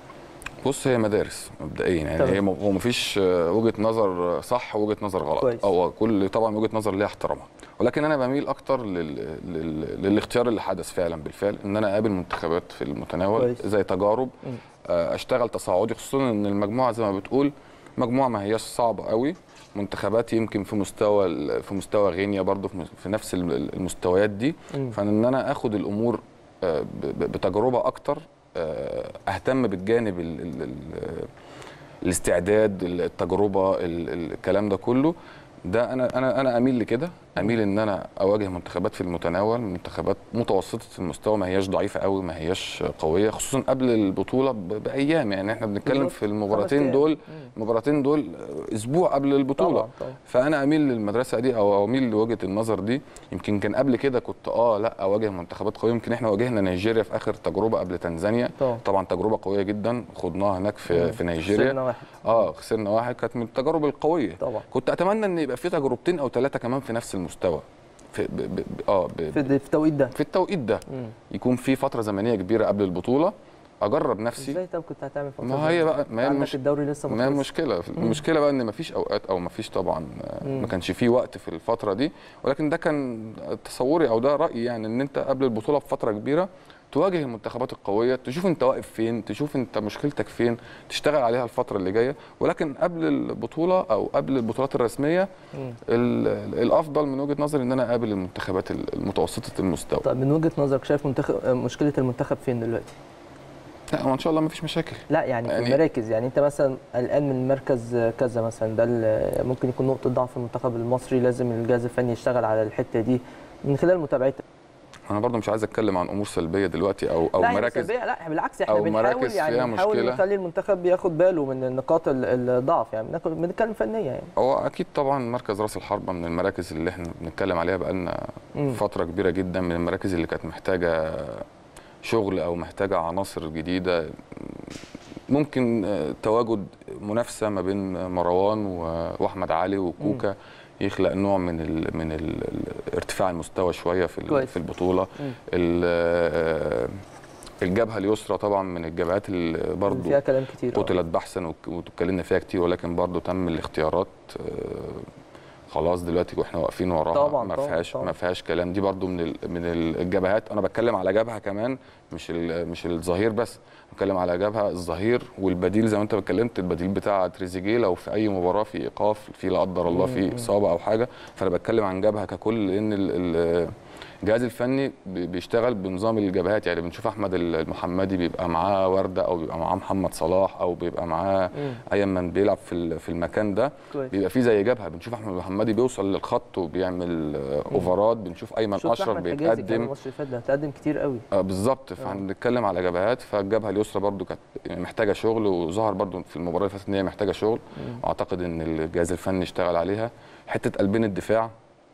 بص هي مدارس مبدئيا يعني تمام. هي م- هو مفيش آه، وجهه نظر صح ووجهه نظر غلط كويس. او كل طبعا وجهه نظر ليها احترامها ولكن انا بميل اكتر لل... لل... للاختيار اللي حدث فعلا بالفعل ان انا اقابل منتخبات في المتناول كويس. زي تجارب مم. آه، اشتغل تصاعدي خصوصا ان المجموعه زي ما بتقول مجموعه ما هياش صعبه قوي منتخبات يمكن في مستوى ال- في مستوى غينيا برضه في م- في نفس ال- المستويات دي مم. فان انا اخد الامور آه، ب- ب- بتجربه اكتر آه، اهتم بالجانب ال ال ال الاستعداد التجربه ال- ال- الكلام ده كله ده انا انا انا اميل لكده اميل ان انا اواجه منتخبات في المتناول منتخبات متوسطه المستوى ما هياش ضعيفه قوي ما هياش قويه خصوصا قبل البطوله ب- بايام يعني احنا بنتكلم بالظبط. في خمس المباراتين أيام. دول مم. المباراتين دول اسبوع قبل البطوله طبعا طبعا فانا اميل للمدرسه دي او أو اميل لوجهه النظر دي يمكن كان قبل كده كنت اه لا اواجه منتخبات قويه يمكن احنا واجهنا نيجيريا في اخر تجربه قبل تنزانيا طبعا طبعا تجربه قويه جدا خضناها هناك في في نيجيريا خسرنا واحد اه خسرنا واحد كانت من التجارب القويه طبعا كنت اتمنى ان يبقى في تجربتين او ثلاثه كمان في نفس المستوى في ب ب ب اه ب في في, في التوقيت ده في التوقيت ده مم. يكون في فتره زمنيه كبيره قبل البطوله اجرب نفسي ازاي طب كنت هتعمل فترة ما هي زي بقى- دي؟ ما هي عندك مش- الدوري لسه ما هي مخلص. المشكله المشكله بقى ان مفيش اوقات او مفيش طبعا آه، مم. ما كانش فيه وقت في الفتره دي ولكن ده كان تصوري او ده رايي يعني ان انت قبل البطوله بفتره كبيره تواجه المنتخبات القويه تشوف انت واقف فين تشوف انت مشكلتك فين تشتغل عليها الفتره اللي جايه ولكن قبل البطوله او قبل البطولات الرسميه مم. ال- ال- الافضل من وجهه نظري ان انا اقابل المنتخبات المتوسطه المستوى طب من وجهه نظرك شايف منتخب مشكله المنتخب فين دلوقتي؟ لا هو ان شاء الله مفيش مشاكل لا يعني في يعني- المراكز يعني انت مثلا قلقان من مركز كذا مثلا ده اللي ممكن يكون نقطه ضعف المنتخب المصري لازم الجهاز الفني يشتغل على الحته دي من خلال متابعتك انا برضو مش عايز اتكلم عن امور سلبيه دلوقتي او او لا هي مراكز سلبية، لا بالعكس احنا أو بنحاول مراكز يعني فيها بنحاول مشكلة. نخلي المنتخب ياخد باله من النقاط ال- الضعف يعني بناكل- بنتكلم فنيه يعني هو اكيد طبعا مركز راس الحربه من المراكز اللي احنا بنتكلم عليها بقالنا مم. فتره كبيره جدا من المراكز اللي كانت محتاجه شغل او محتاجه عناصر جديده ممكن آه، تواجد منافسه ما بين مروان و- واحمد علي وكوكا يخلق نوع من ال من ال ارتفاع المستوى شويه في ال- كويس. في البطوله مم. ال- آه، الجبهه اليسرى طبعا من الجبهات اللي برضو فيها كلام كتير آه. قتلت بحثا وك- واتكلمنا فيها كتير ولكن برضو تم الاختيارات آه، خلاص دلوقتي واحنا واقفين وراها طبعاً، ما طبعاً، فيهاش طبعاً. ما فيهاش كلام دي برضو من ال- من الجبهات انا بتكلم على جبهه كمان مش ال- مش الظهير بس بتكلم على جبهه الظهير والبديل زي ما انت اتكلمت البديل بتاع تريزيجيه لو في اي مباراه في ايقاف في لا قدر الله في اصابه او حاجه فانا بتكلم عن جبهه ككل لان ال- ال- الجهاز الفني بي- بيشتغل بنظام الجبهات يعني بنشوف احمد المحمدي بيبقى معاه ورده او بيبقى معاه محمد صلاح او بيبقى معاه مم. ايمن بيلعب في ال- في المكان ده كويس بيبقى فيه زي جبهه بنشوف احمد المحمدي بيوصل للخط وبيعمل آه، اوفرات بنشوف ايمن شفت اشرف احمد حجازي كمان بيتقدم الماتش اللي فات ده تقدم كتير قوي آه بالظبط فهنتكلم على جبهات فالجبهه اليسرى برضو كانت محتاجه شغل وظهر برضو في المباراه اللي فاتت ان هي محتاجه شغل واعتقد ان الجهاز الفني اشتغل عليها حته قلبين الدفاع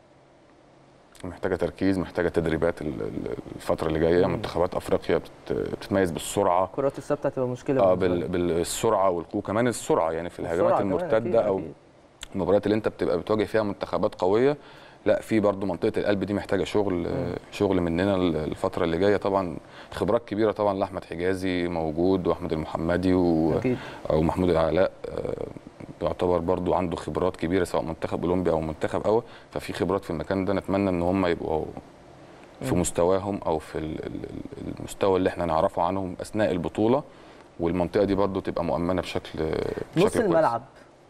محتاجه تركيز محتاجه تدريبات ال- ال- الفتره اللي جايه منتخبات افريقيا بت- بتتميز بالسرعه الكرات الثابته هتبقى مشكله اه بالنسبة بال- لهم. بالسرعه والق- وكمان السرعه يعني في الهجمات السرعة كمان أكيد، المرتده او أكيد. المباريات اللي انت بتبقى بتواجه فيها منتخبات قويه لا في برضو منطقه القلب دي محتاجه شغل آه، شغل مننا ال- الفتره اللي جايه طبعا خبرات كبيره طبعا لاحمد حجازي موجود واحمد المحمدي و... اكيد او محمود العلاء آه، يعتبر برضو عنده خبرات كبيره سواء منتخب اولمبي او منتخب اول ففي خبرات في المكان ده نتمنى ان هم يبقوا في مستواهم او في ال- ال- المستوى اللي احنا نعرفه عنهم اثناء البطوله والمنطقه دي برضو تبقى مؤمنه بشكل بشكل نص كويس. الملعب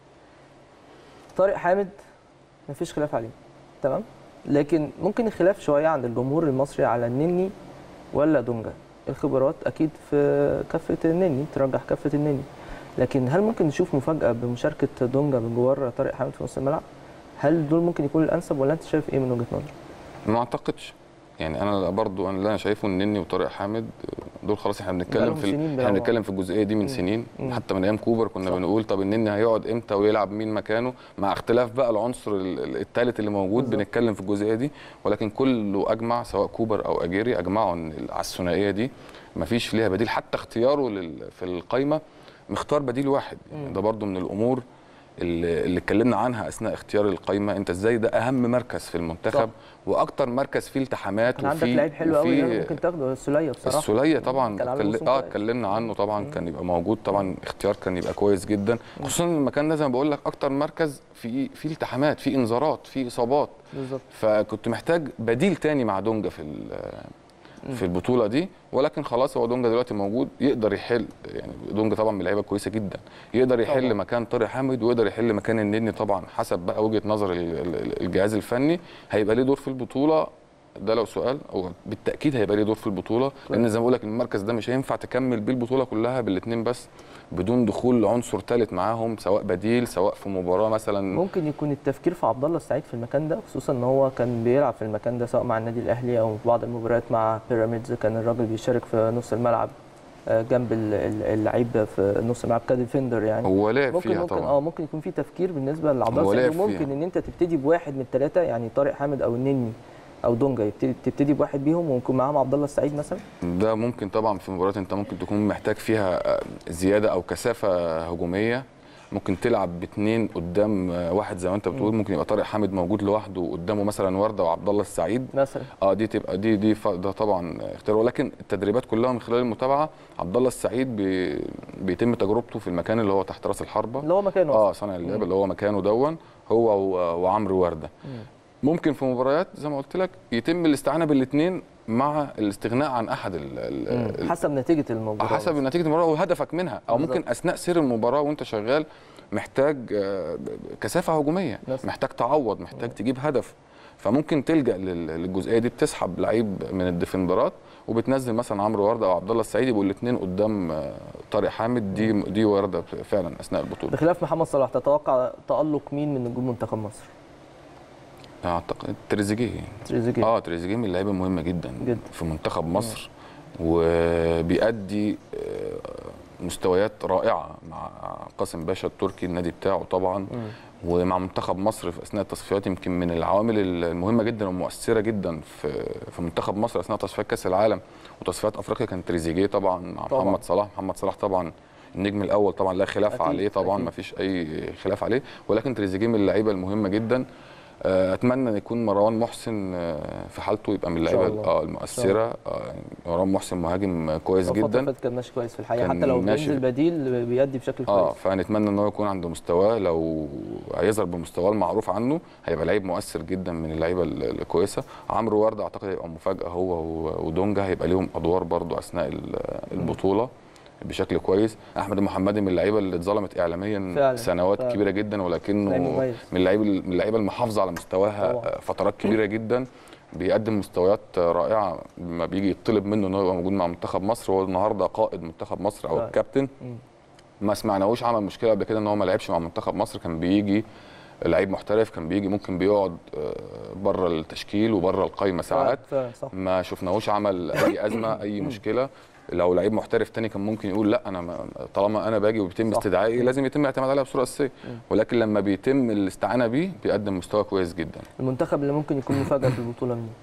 طارق حامد مفيش خلاف عليه تمام لكن ممكن الخلاف شويه عند الجمهور المصري على النني ولا دونجا الخبرات اكيد في كفه النني ترجح كفه النني لكن هل ممكن نشوف مفاجاه بمشاركه دونجا من جوار طارق حامد في نص الملعب هل دول ممكن يكون الانسب ولا انت شايف ايه من وجهه نظرك ما اعتقدش يعني انا برضو انا اللي انا شايفه ان نني وطارق حامد دول خلاص احنا بنتكلم بقالهم في سنين ال- بيلعبوا احنا بنتكلم في الجزئيه دي من سنين مم. حتى من ايام كوبر كنا صح. بنقول طب النني هيقعد امتى ويلعب مين مكانه مع اختلاف بقى العنصر الثالث اللي موجود بالظبط. بنتكلم في الجزئيه دي ولكن كله اجمع سواء كوبر او اجيري اجمعوا ان على الثنائيه دي مفيش ليها بديل حتى اختياره لل- في القايمه مختار بديل واحد يعني ده برضو من الامور اللي اللي اتكلمنا عنها اثناء اختيار القايمه انت ازاي ده اهم مركز في المنتخب صح. واكتر مركز فيه التحامات كان عندك وفيه لعيب حلو قوي وفيه ممكن تاخده السوليه بصراحه السوليه طبعا كان عامل اتكل- موسم اه كويس. اتكلمنا عنه طبعا كان يبقى موجود طبعا اختيار كان يبقى كويس جدا خصوصا إن المكان ده زي ما بقول لك اكتر مركز فيه فيه التحامات فيه انذارات فيه اصابات بالظبط فكنت محتاج بديل تاني مع دونجا في ال- في البطوله دي ولكن خلاص هو دونجا دلوقتي موجود يقدر يحل يعني دونجا طبعا من اللعيبه كويسه جدا يقدر يحل طبعاً. مكان طارق حامد ويقدر يحل مكان النني طبعا حسب بقى وجهه نظر ال- ال- الجهاز الفني هيبقى ليه دور في البطوله ده لو سؤال هو بالتاكيد هيبقى ليه دور في البطوله لان زي ما بقول لك المركز ده مش هينفع تكمل بيه البطوله كلها بالاثنين بس بدون دخول عنصر ثالث معاهم سواء بديل سواء في مباراه مثلا ممكن يكون التفكير في عبد الله السعيد في المكان ده خصوصا ان هو كان بيلعب في المكان ده سواء مع النادي الاهلي او في بعض المباريات مع بيراميدز كان الراجل بيشارك في نص الملعب آه، جنب ال- ال- اللعيب في نص الملعب كديفندر يعني هو لعب ممكن فيها ممكن طبعا اه ممكن يكون في تفكير بالنسبه لعبد الله هو السعيد لعب وممكن فيها. ان انت تبتدي بواحد من الثلاثه يعني طارق حامد او النني او دونجا يبتدي تبتدي بواحد بيهم ويكون معاهم عبد الله السعيد مثلا ده ممكن طبعا في مباريات انت ممكن تكون محتاج فيها آه، زياده او كثافه هجوميه ممكن تلعب باثنين قدام آه، واحد زي ما انت بتقول ممكن يبقى طارق حامد موجود لوحده قدامه مثلا ورده وعبد الله السعيد مثلا اه دي تبقى دي دي ف- ده طبعا اختيار ولكن التدريبات كلها من خلال المتابعه عبد الله السعيد بي بيتم تجربته في المكان اللي هو تحت راس الحربه اللي هو مكانه اه صانع اللعب اللي هو مكانه دون هو و- وعمرو ورده ممكن في مباريات زي ما قلت لك يتم الاستعانه بالاثنين مع الاستغناء عن احد ال ال ال حسب نتيجه المباراه حسب نتيجه المباراه وهدفك منها او بالظبط. ممكن اثناء سير المباراه وانت شغال محتاج آه، كثافه هجوميه بس. محتاج تعوض محتاج تجيب هدف فممكن تلجا لل- للجزئيه دي بتسحب لعيب من الديفندرات وبتنزل مثلا عمرو ورده او عبد الله السعيد يبقوا الاثنين قدام آه، طارق حامد دي دي ورده فعلا اثناء البطوله بخلاف محمد صلاح تتوقع تالق مين من نجوم منتخب مصر؟ اعتقد تريزيجيه تريزيجيه اه تريزيجيه من اللعيبه المهمه جدا, جدا. في منتخب مصر وبيأدي آه، مستويات رائعه مع قاسم باشا التركي النادي بتاعه طبعا ومع منتخب مصر في اثناء التصفيات يمكن من العوامل المهمه جدا والمؤثره جدا في في منتخب مصر اثناء تصفيات كاس العالم وتصفيات افريقيا كان تريزيجيه طبعا مع طبعاً. محمد صلاح محمد صلاح طبعا النجم الاول طبعا لا خلاف أكيد، عليه طبعا أكيد. ما فيش اي خلاف عليه ولكن تريزيجيه من اللعيبه المهمه جدا آه، اتمنى ان يكون مروان محسن آه، في حالته يبقى من إن شاء اللعيبه الله. اه المؤثره آه، مروان محسن مهاجم كويس الفترة اللي جدا فاتت كان ماشي كويس في الحقيقه كان حتى لو ماشي. بينزل بديل بيأدي بشكل اه كويس فنتمنى ان هو يكون عنده مستواه لو هيظهر بمستواه المعروف عنه هيبقى لعيب مؤثر جدا من اللعيبه ال- الكويسه عمرو ورده اعتقد هيبقى مفاجاه هو و- ودونجا هيبقى ليهم ادوار برضو اثناء ال- البطوله بشكل كويس احمد المحمدي من اللعيبه اللي اتظلمت اعلاميا فعلا، سنوات فعلا. كبيره جدا ولكنه لعيب مميز. من اللعيبه من اللعيبه المحافظه على مستواها طبعا. آه، فترات كبيره جدا بيقدم مستويات رائعه لما بيجي يطلب منه ان هو يبقى موجود مع منتخب مصر هو النهارده قائد منتخب مصر او فعلا. الكابتن مم. ما سمعناهوش عمل مشكله قبل كده ان هو ما لعبش مع منتخب مصر كان بيجي لعيب محترف كان بيجي ممكن بيقعد بره التشكيل وبره القايمه ساعات فعلا صح ما شفناهوش عمل اي ازمه اي مشكله لو لعيب محترف تاني كان ممكن يقول لا انا ما- طالما انا باجي وبيتم صح. استدعائي لازم يتم الاعتماد عليها بصوره اساسيه ولكن لما بيتم الاستعانه بيه بيقدم مستوى كويس جدا المنتخب اللي ممكن يكون مفاجاه في البطوله مين؟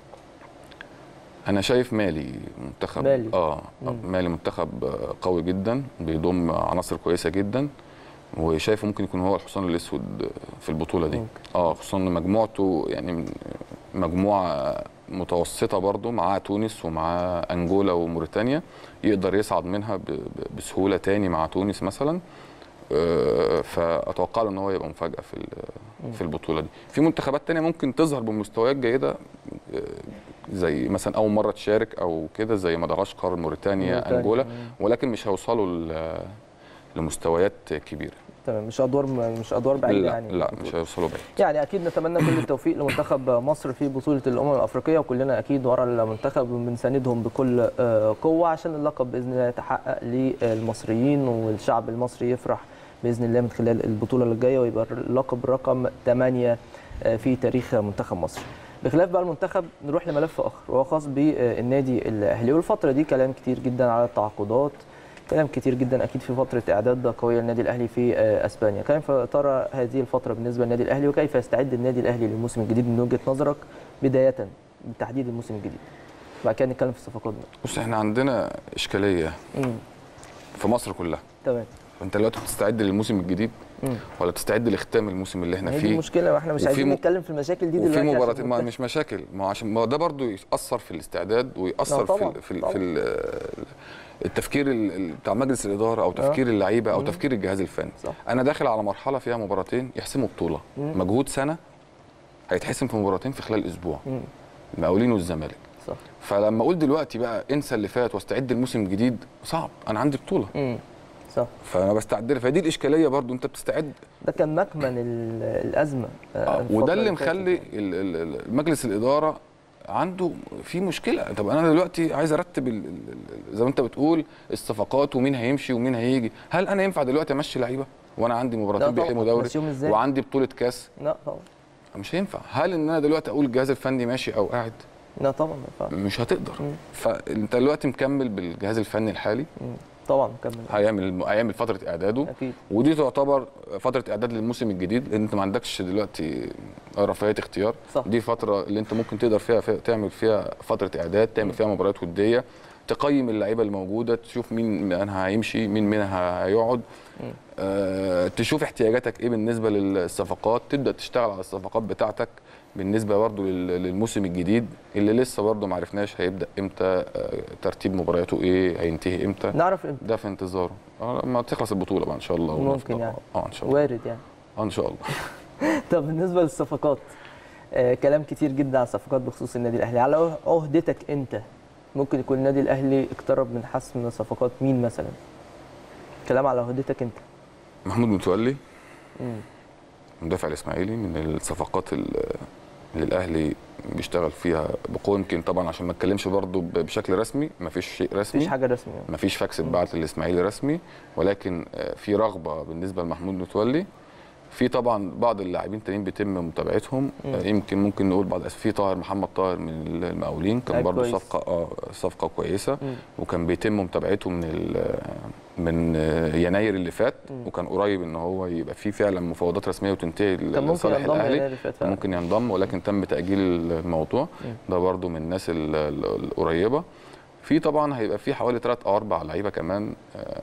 انا شايف مالي منتخب مالي. اه مم. مالي منتخب آه، قوي جدا بيضم عناصر كويسه جدا وشايفه ممكن يكون هو الحصان الاسود في البطوله دي ممكن. اه خصوصا ان مجموعته يعني من- مجموعه متوسطه برضو معاه تونس ومعاه انجولا وموريتانيا يقدر يصعد منها ب- ب- بسهوله تاني مع تونس مثلا آه، فاتوقع له ان هو يبقى مفاجاه في ال- في البطوله دي في منتخبات تانية ممكن تظهر بمستويات جيده آه، زي مثلا اول مره تشارك او كده زي مدغشقر موريتانيا موريتانيا، انجولا مم. ولكن مش هيوصلوا ل- لمستويات كبيره تمام مش ادوار مش ادوار بعيده لا يعني لا مش هيوصلوا بعيد يعني اكيد نتمنى كل التوفيق لمنتخب مصر في بطوله الامم الافريقيه وكلنا اكيد ورا المنتخب وبنساندهم بكل آه، قوه عشان اللقب باذن الله يتحقق للمصريين والشعب المصري يفرح باذن الله من خلال البطوله اللي جايه ويبقى اللقب رقم 8 آه، في تاريخ منتخب مصر. بخلاف بقى المنتخب نروح لملف اخر وهو خاص بالنادي الاهلي والفتره دي كلام كتير جدا على التعاقدات كلام كتير جدا اكيد في فتره اعداد قويه للنادي الاهلي في آه، اسبانيا كيف ترى هذه الفتره بالنسبه للنادي الاهلي وكيف يستعد النادي الاهلي للموسم الجديد من وجهه نظرك بدايه بالتحديد الموسم الجديد بعد كده نتكلم في الصفقات بقى. بص احنا عندنا اشكاليه امم في مصر كلها تمام فانت دلوقتي بتستعد للموسم الجديد مم. ولا بتستعد لختام الموسم اللي احنا ما هي دي فيه المشكله واحنا مش وفي عايزين م- نتكلم في المشاكل دي وفي دلوقتي مباراه عشان ما نتفق. مش مشاكل ما هو عشان ما هو ده برضو ياثر في الاستعداد وياثر في طبعاً، ال- في ال- طبعاً. في ال- التفكير ال- ال- بتاع مجلس الاداره او تفكير اللعيبه او تفكير الجهاز الفني صح. انا داخل على مرحله فيها مباراتين يحسموا بطوله مم. مجهود سنه هيتحسم في مباراتين في خلال اسبوع مم. المقاولين والزمالك صح فلما اقول دلوقتي بقى انسى اللي فات واستعد لموسم جديد صعب انا عندي بطوله امم صح فانا بستعد لها فدي الاشكاليه برضو انت بتستعد ده كان مكمن ال- الازمه آه، آه، الفترة وده اللي فاتت مخلي يعني. ال- ال- ال- مجلس الاداره عنده في مشكله طب انا دلوقتي عايز ارتب ال- ال- ال- زي ما انت بتقول الصفقات ومين هيمشي ومين هيجي هل انا ينفع دلوقتي امشي لعيبه وانا عندي لا مباراتين طبعاً. بيحلموا دوري مشيهم إزاي؟ وعندي بطوله كاس لا طبعا مش هينفع هل ان انا دلوقتي اقول الجهاز الفني ماشي او قاعد لا طبعا ما ينفعش. مش هتقدر مم. فانت دلوقتي مكمل بالجهاز الفني الحالي مم. طبعا كمل هيعمل هيعمل فتره اعداده اكيد ودي تعتبر فتره اعداد للموسم الجديد لان انت ما عندكش دلوقتي رفاهيه اختيار صح. دي فتره اللي انت ممكن تقدر فيها, فيها تعمل فيها فتره اعداد تعمل فيها مباريات وديه تقيم اللعيبه الموجوده تشوف مين منها هيمشي مين منها هيقعد آه تشوف احتياجاتك ايه بالنسبه للصفقات تبدا تشتغل على الصفقات بتاعتك بالنسبه برضه لل- للموسم الجديد اللي لسه برضه ما عرفناش هيبدا امتى آه ترتيب مبارياته ايه هينتهي امتى نعرف امتى ده في انتظاره آه، لما تخلص البطوله بقى ان شاء الله ممكن ونفتح- يعني. اه ان شاء الله وارد يعني اه ان شاء الله طب بالنسبه للصفقات آه كلام كتير جدا عن الصفقات بخصوص النادي الاهلي على عهدتك انت ممكن يكون النادي الاهلي اقترب من حسم صفقات مين مثلا كلام على عهدتك انت محمود متولي مم. مدافع الاسماعيلي من الصفقات ال- اللي الاهلي بيشتغل فيها بقوه يمكن طبعا عشان ما اتكلمش برضه ب- بشكل رسمي ما فيش شيء رسمي مفيش حاجه رسميه ما فيش فاكس اتبعت للاسماعيلي رسمي ولكن آه، في رغبه بالنسبه لمحمود متولي في طبعا بعض اللاعبين تانيين بيتم متابعتهم مم. آه، يمكن ممكن نقول بعض في طاهر محمد طاهر من المقاولين كان لعيب برضه كويس. صفقه اه صفقه كويسه مم. وكان بيتم متابعته من ال- من يناير اللي فات مم. وكان قريب ان هو يبقى في فعلا مفاوضات رسميه وتنتهي كان ممكن لصالح ينضم الاهلي للنادي فات فعلا. ممكن ينضم ولكن تم تاجيل الموضوع مم. ده برضو من الناس ال- ال- القريبه في طبعا هيبقى في حوالي ثلاث او اربع لعيبه كمان آه،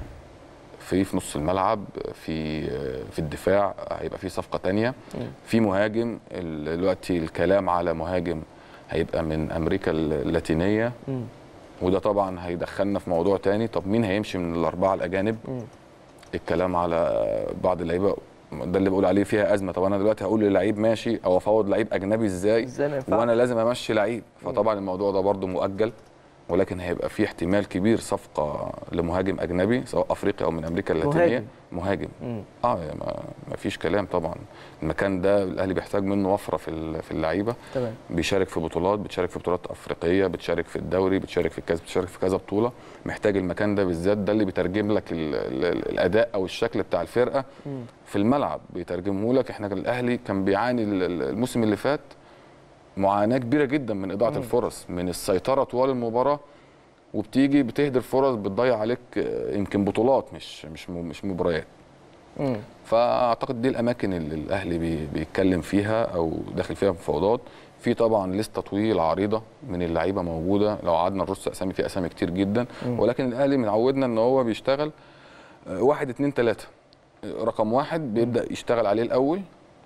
في في نص الملعب في آه، في الدفاع هيبقى في صفقه تانية مم. في مهاجم ال- دلوقتي الكلام على مهاجم هيبقى من امريكا اللاتينيه مم. وده طبعا هيدخلنا في موضوع تاني طب مين هيمشي من الاربعه الاجانب مم. الكلام على بعض اللعيبه ده اللي بقول عليه فيها ازمه طب انا دلوقتي هقول للعيب ماشي او افوض لعيب اجنبي ازاي ازاي ما ينفعش وانا لازم امشي لعيب فطبعا الموضوع ده برضو مؤجل ولكن هيبقى في احتمال كبير صفقه لمهاجم اجنبي سواء افريقي او من امريكا اللاتينيه مهاجم. مهاجم مم. اه ما, ما فيش كلام طبعا المكان ده الاهلي بيحتاج منه وفره في ال- في اللعيبه تمام بيشارك في بطولات بتشارك في بطولات افريقيه بتشارك في الدوري بتشارك في الكاس بتشارك في كذا بطوله محتاج المكان ده بالذات ده اللي بيترجم لك ال ال الاداء او الشكل بتاع الفرقه مم. في الملعب بيترجمه لك احنا الاهلي كان بيعاني ال- ال- الموسم اللي فات معاناه كبيره جدا من اضاعه مم. الفرص من السيطره طوال المباراه وبتيجي بتهدر فرص بتضيع عليك آه، يمكن بطولات مش مش م- مش مباريات مم. فاعتقد دي الاماكن اللي الاهلي بي- بيتكلم فيها او داخل فيها مفاوضات في طبعا لسته طويله عريضه من اللعيبه موجوده لو قعدنا نرص اسامي في اسامي كتير جدا مم. ولكن الاهلي متعودنا ان هو بيشتغل آه، واحد اتنين تلاته آه، رقم واحد بيبدا يشتغل عليه الاول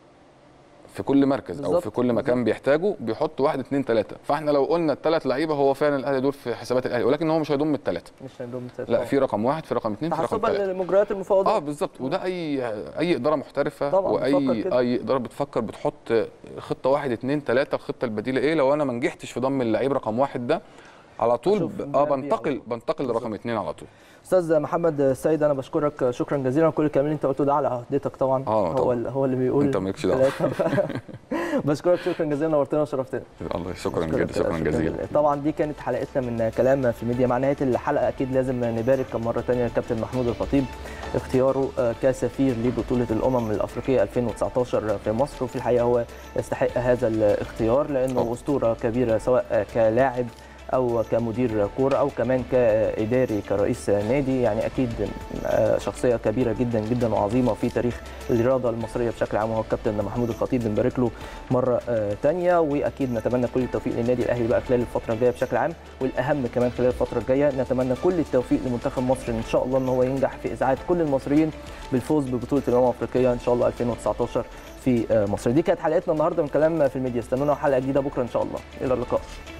في كل مركز او بالظبط، في كل مكان بيحتاجه بيحط واحد اتنين تلاته فاحنا لو قلنا الثلاث لعيبه هو فعلا الاهلي دول في حسابات الاهلي ولكن هو مش هيضم الثلاثه مش هنضم لا في رقم واحد في رقم اثنين في رقم تحسبا ثلاثه لمجريات المفاوضات اه بالظبط وده اي اي اداره محترفه طبعاً بتفكر واي كده. اي اداره بتفكر بتحط خطه واحد اتنين تلاته الخطه البديله ايه لو انا ما نجحتش في ضم اللعيب رقم واحد ده على طول أشوف ب- اه اللاعب على بنتقل طول. بنتقل لرقم اثنين على طول استاذ محمد السيد انا بشكرك شكرا جزيلا كل الكلام اللي انت قلته ده على عهدتك طبعا آه، هو طبعاً. ال- هو اللي بيقول أنت مالكش دعوة. ثلاثة. بشكرك شكرا جزيلا نورتنا وشرفتنا الله شكرا أشكرك جدا شكرا جزيلا طبعا دي كانت حلقتنا من كلام في الميديا مع نهايه الحلقه اكيد لازم نبارك مره ثانيه الكابتن محمود الخطيب اختياره آه، كسفير لبطوله الامم الافريقيه 2019 في مصر وفي الحقيقه هو يستحق هذا الاختيار لانه طبعاً. اسطوره كبيره سواء كلاعب او كمدير كوره او كمان كاداري كرئيس نادي يعني اكيد آه، شخصيه كبيره جدا جدا وعظيمه في تاريخ الرياضه المصريه بشكل عام وهو الكابتن محمود الخطيب بنبارك له مره ثانيه واكيد نتمنى كل التوفيق للنادي الاهلي بقى خلال الفتره الجايه بشكل عام والاهم كمان خلال الفتره الجايه نتمنى كل التوفيق لمنتخب مصر ان شاء الله ان هو ينجح في اسعاد كل المصريين بالفوز ببطوله الامم الافريقيه ان شاء الله 2019 في آه، مصر دي كانت حلقتنا النهارده من كلام في الميديا استنونا حلقه جديده بكره ان شاء الله الى اللقاء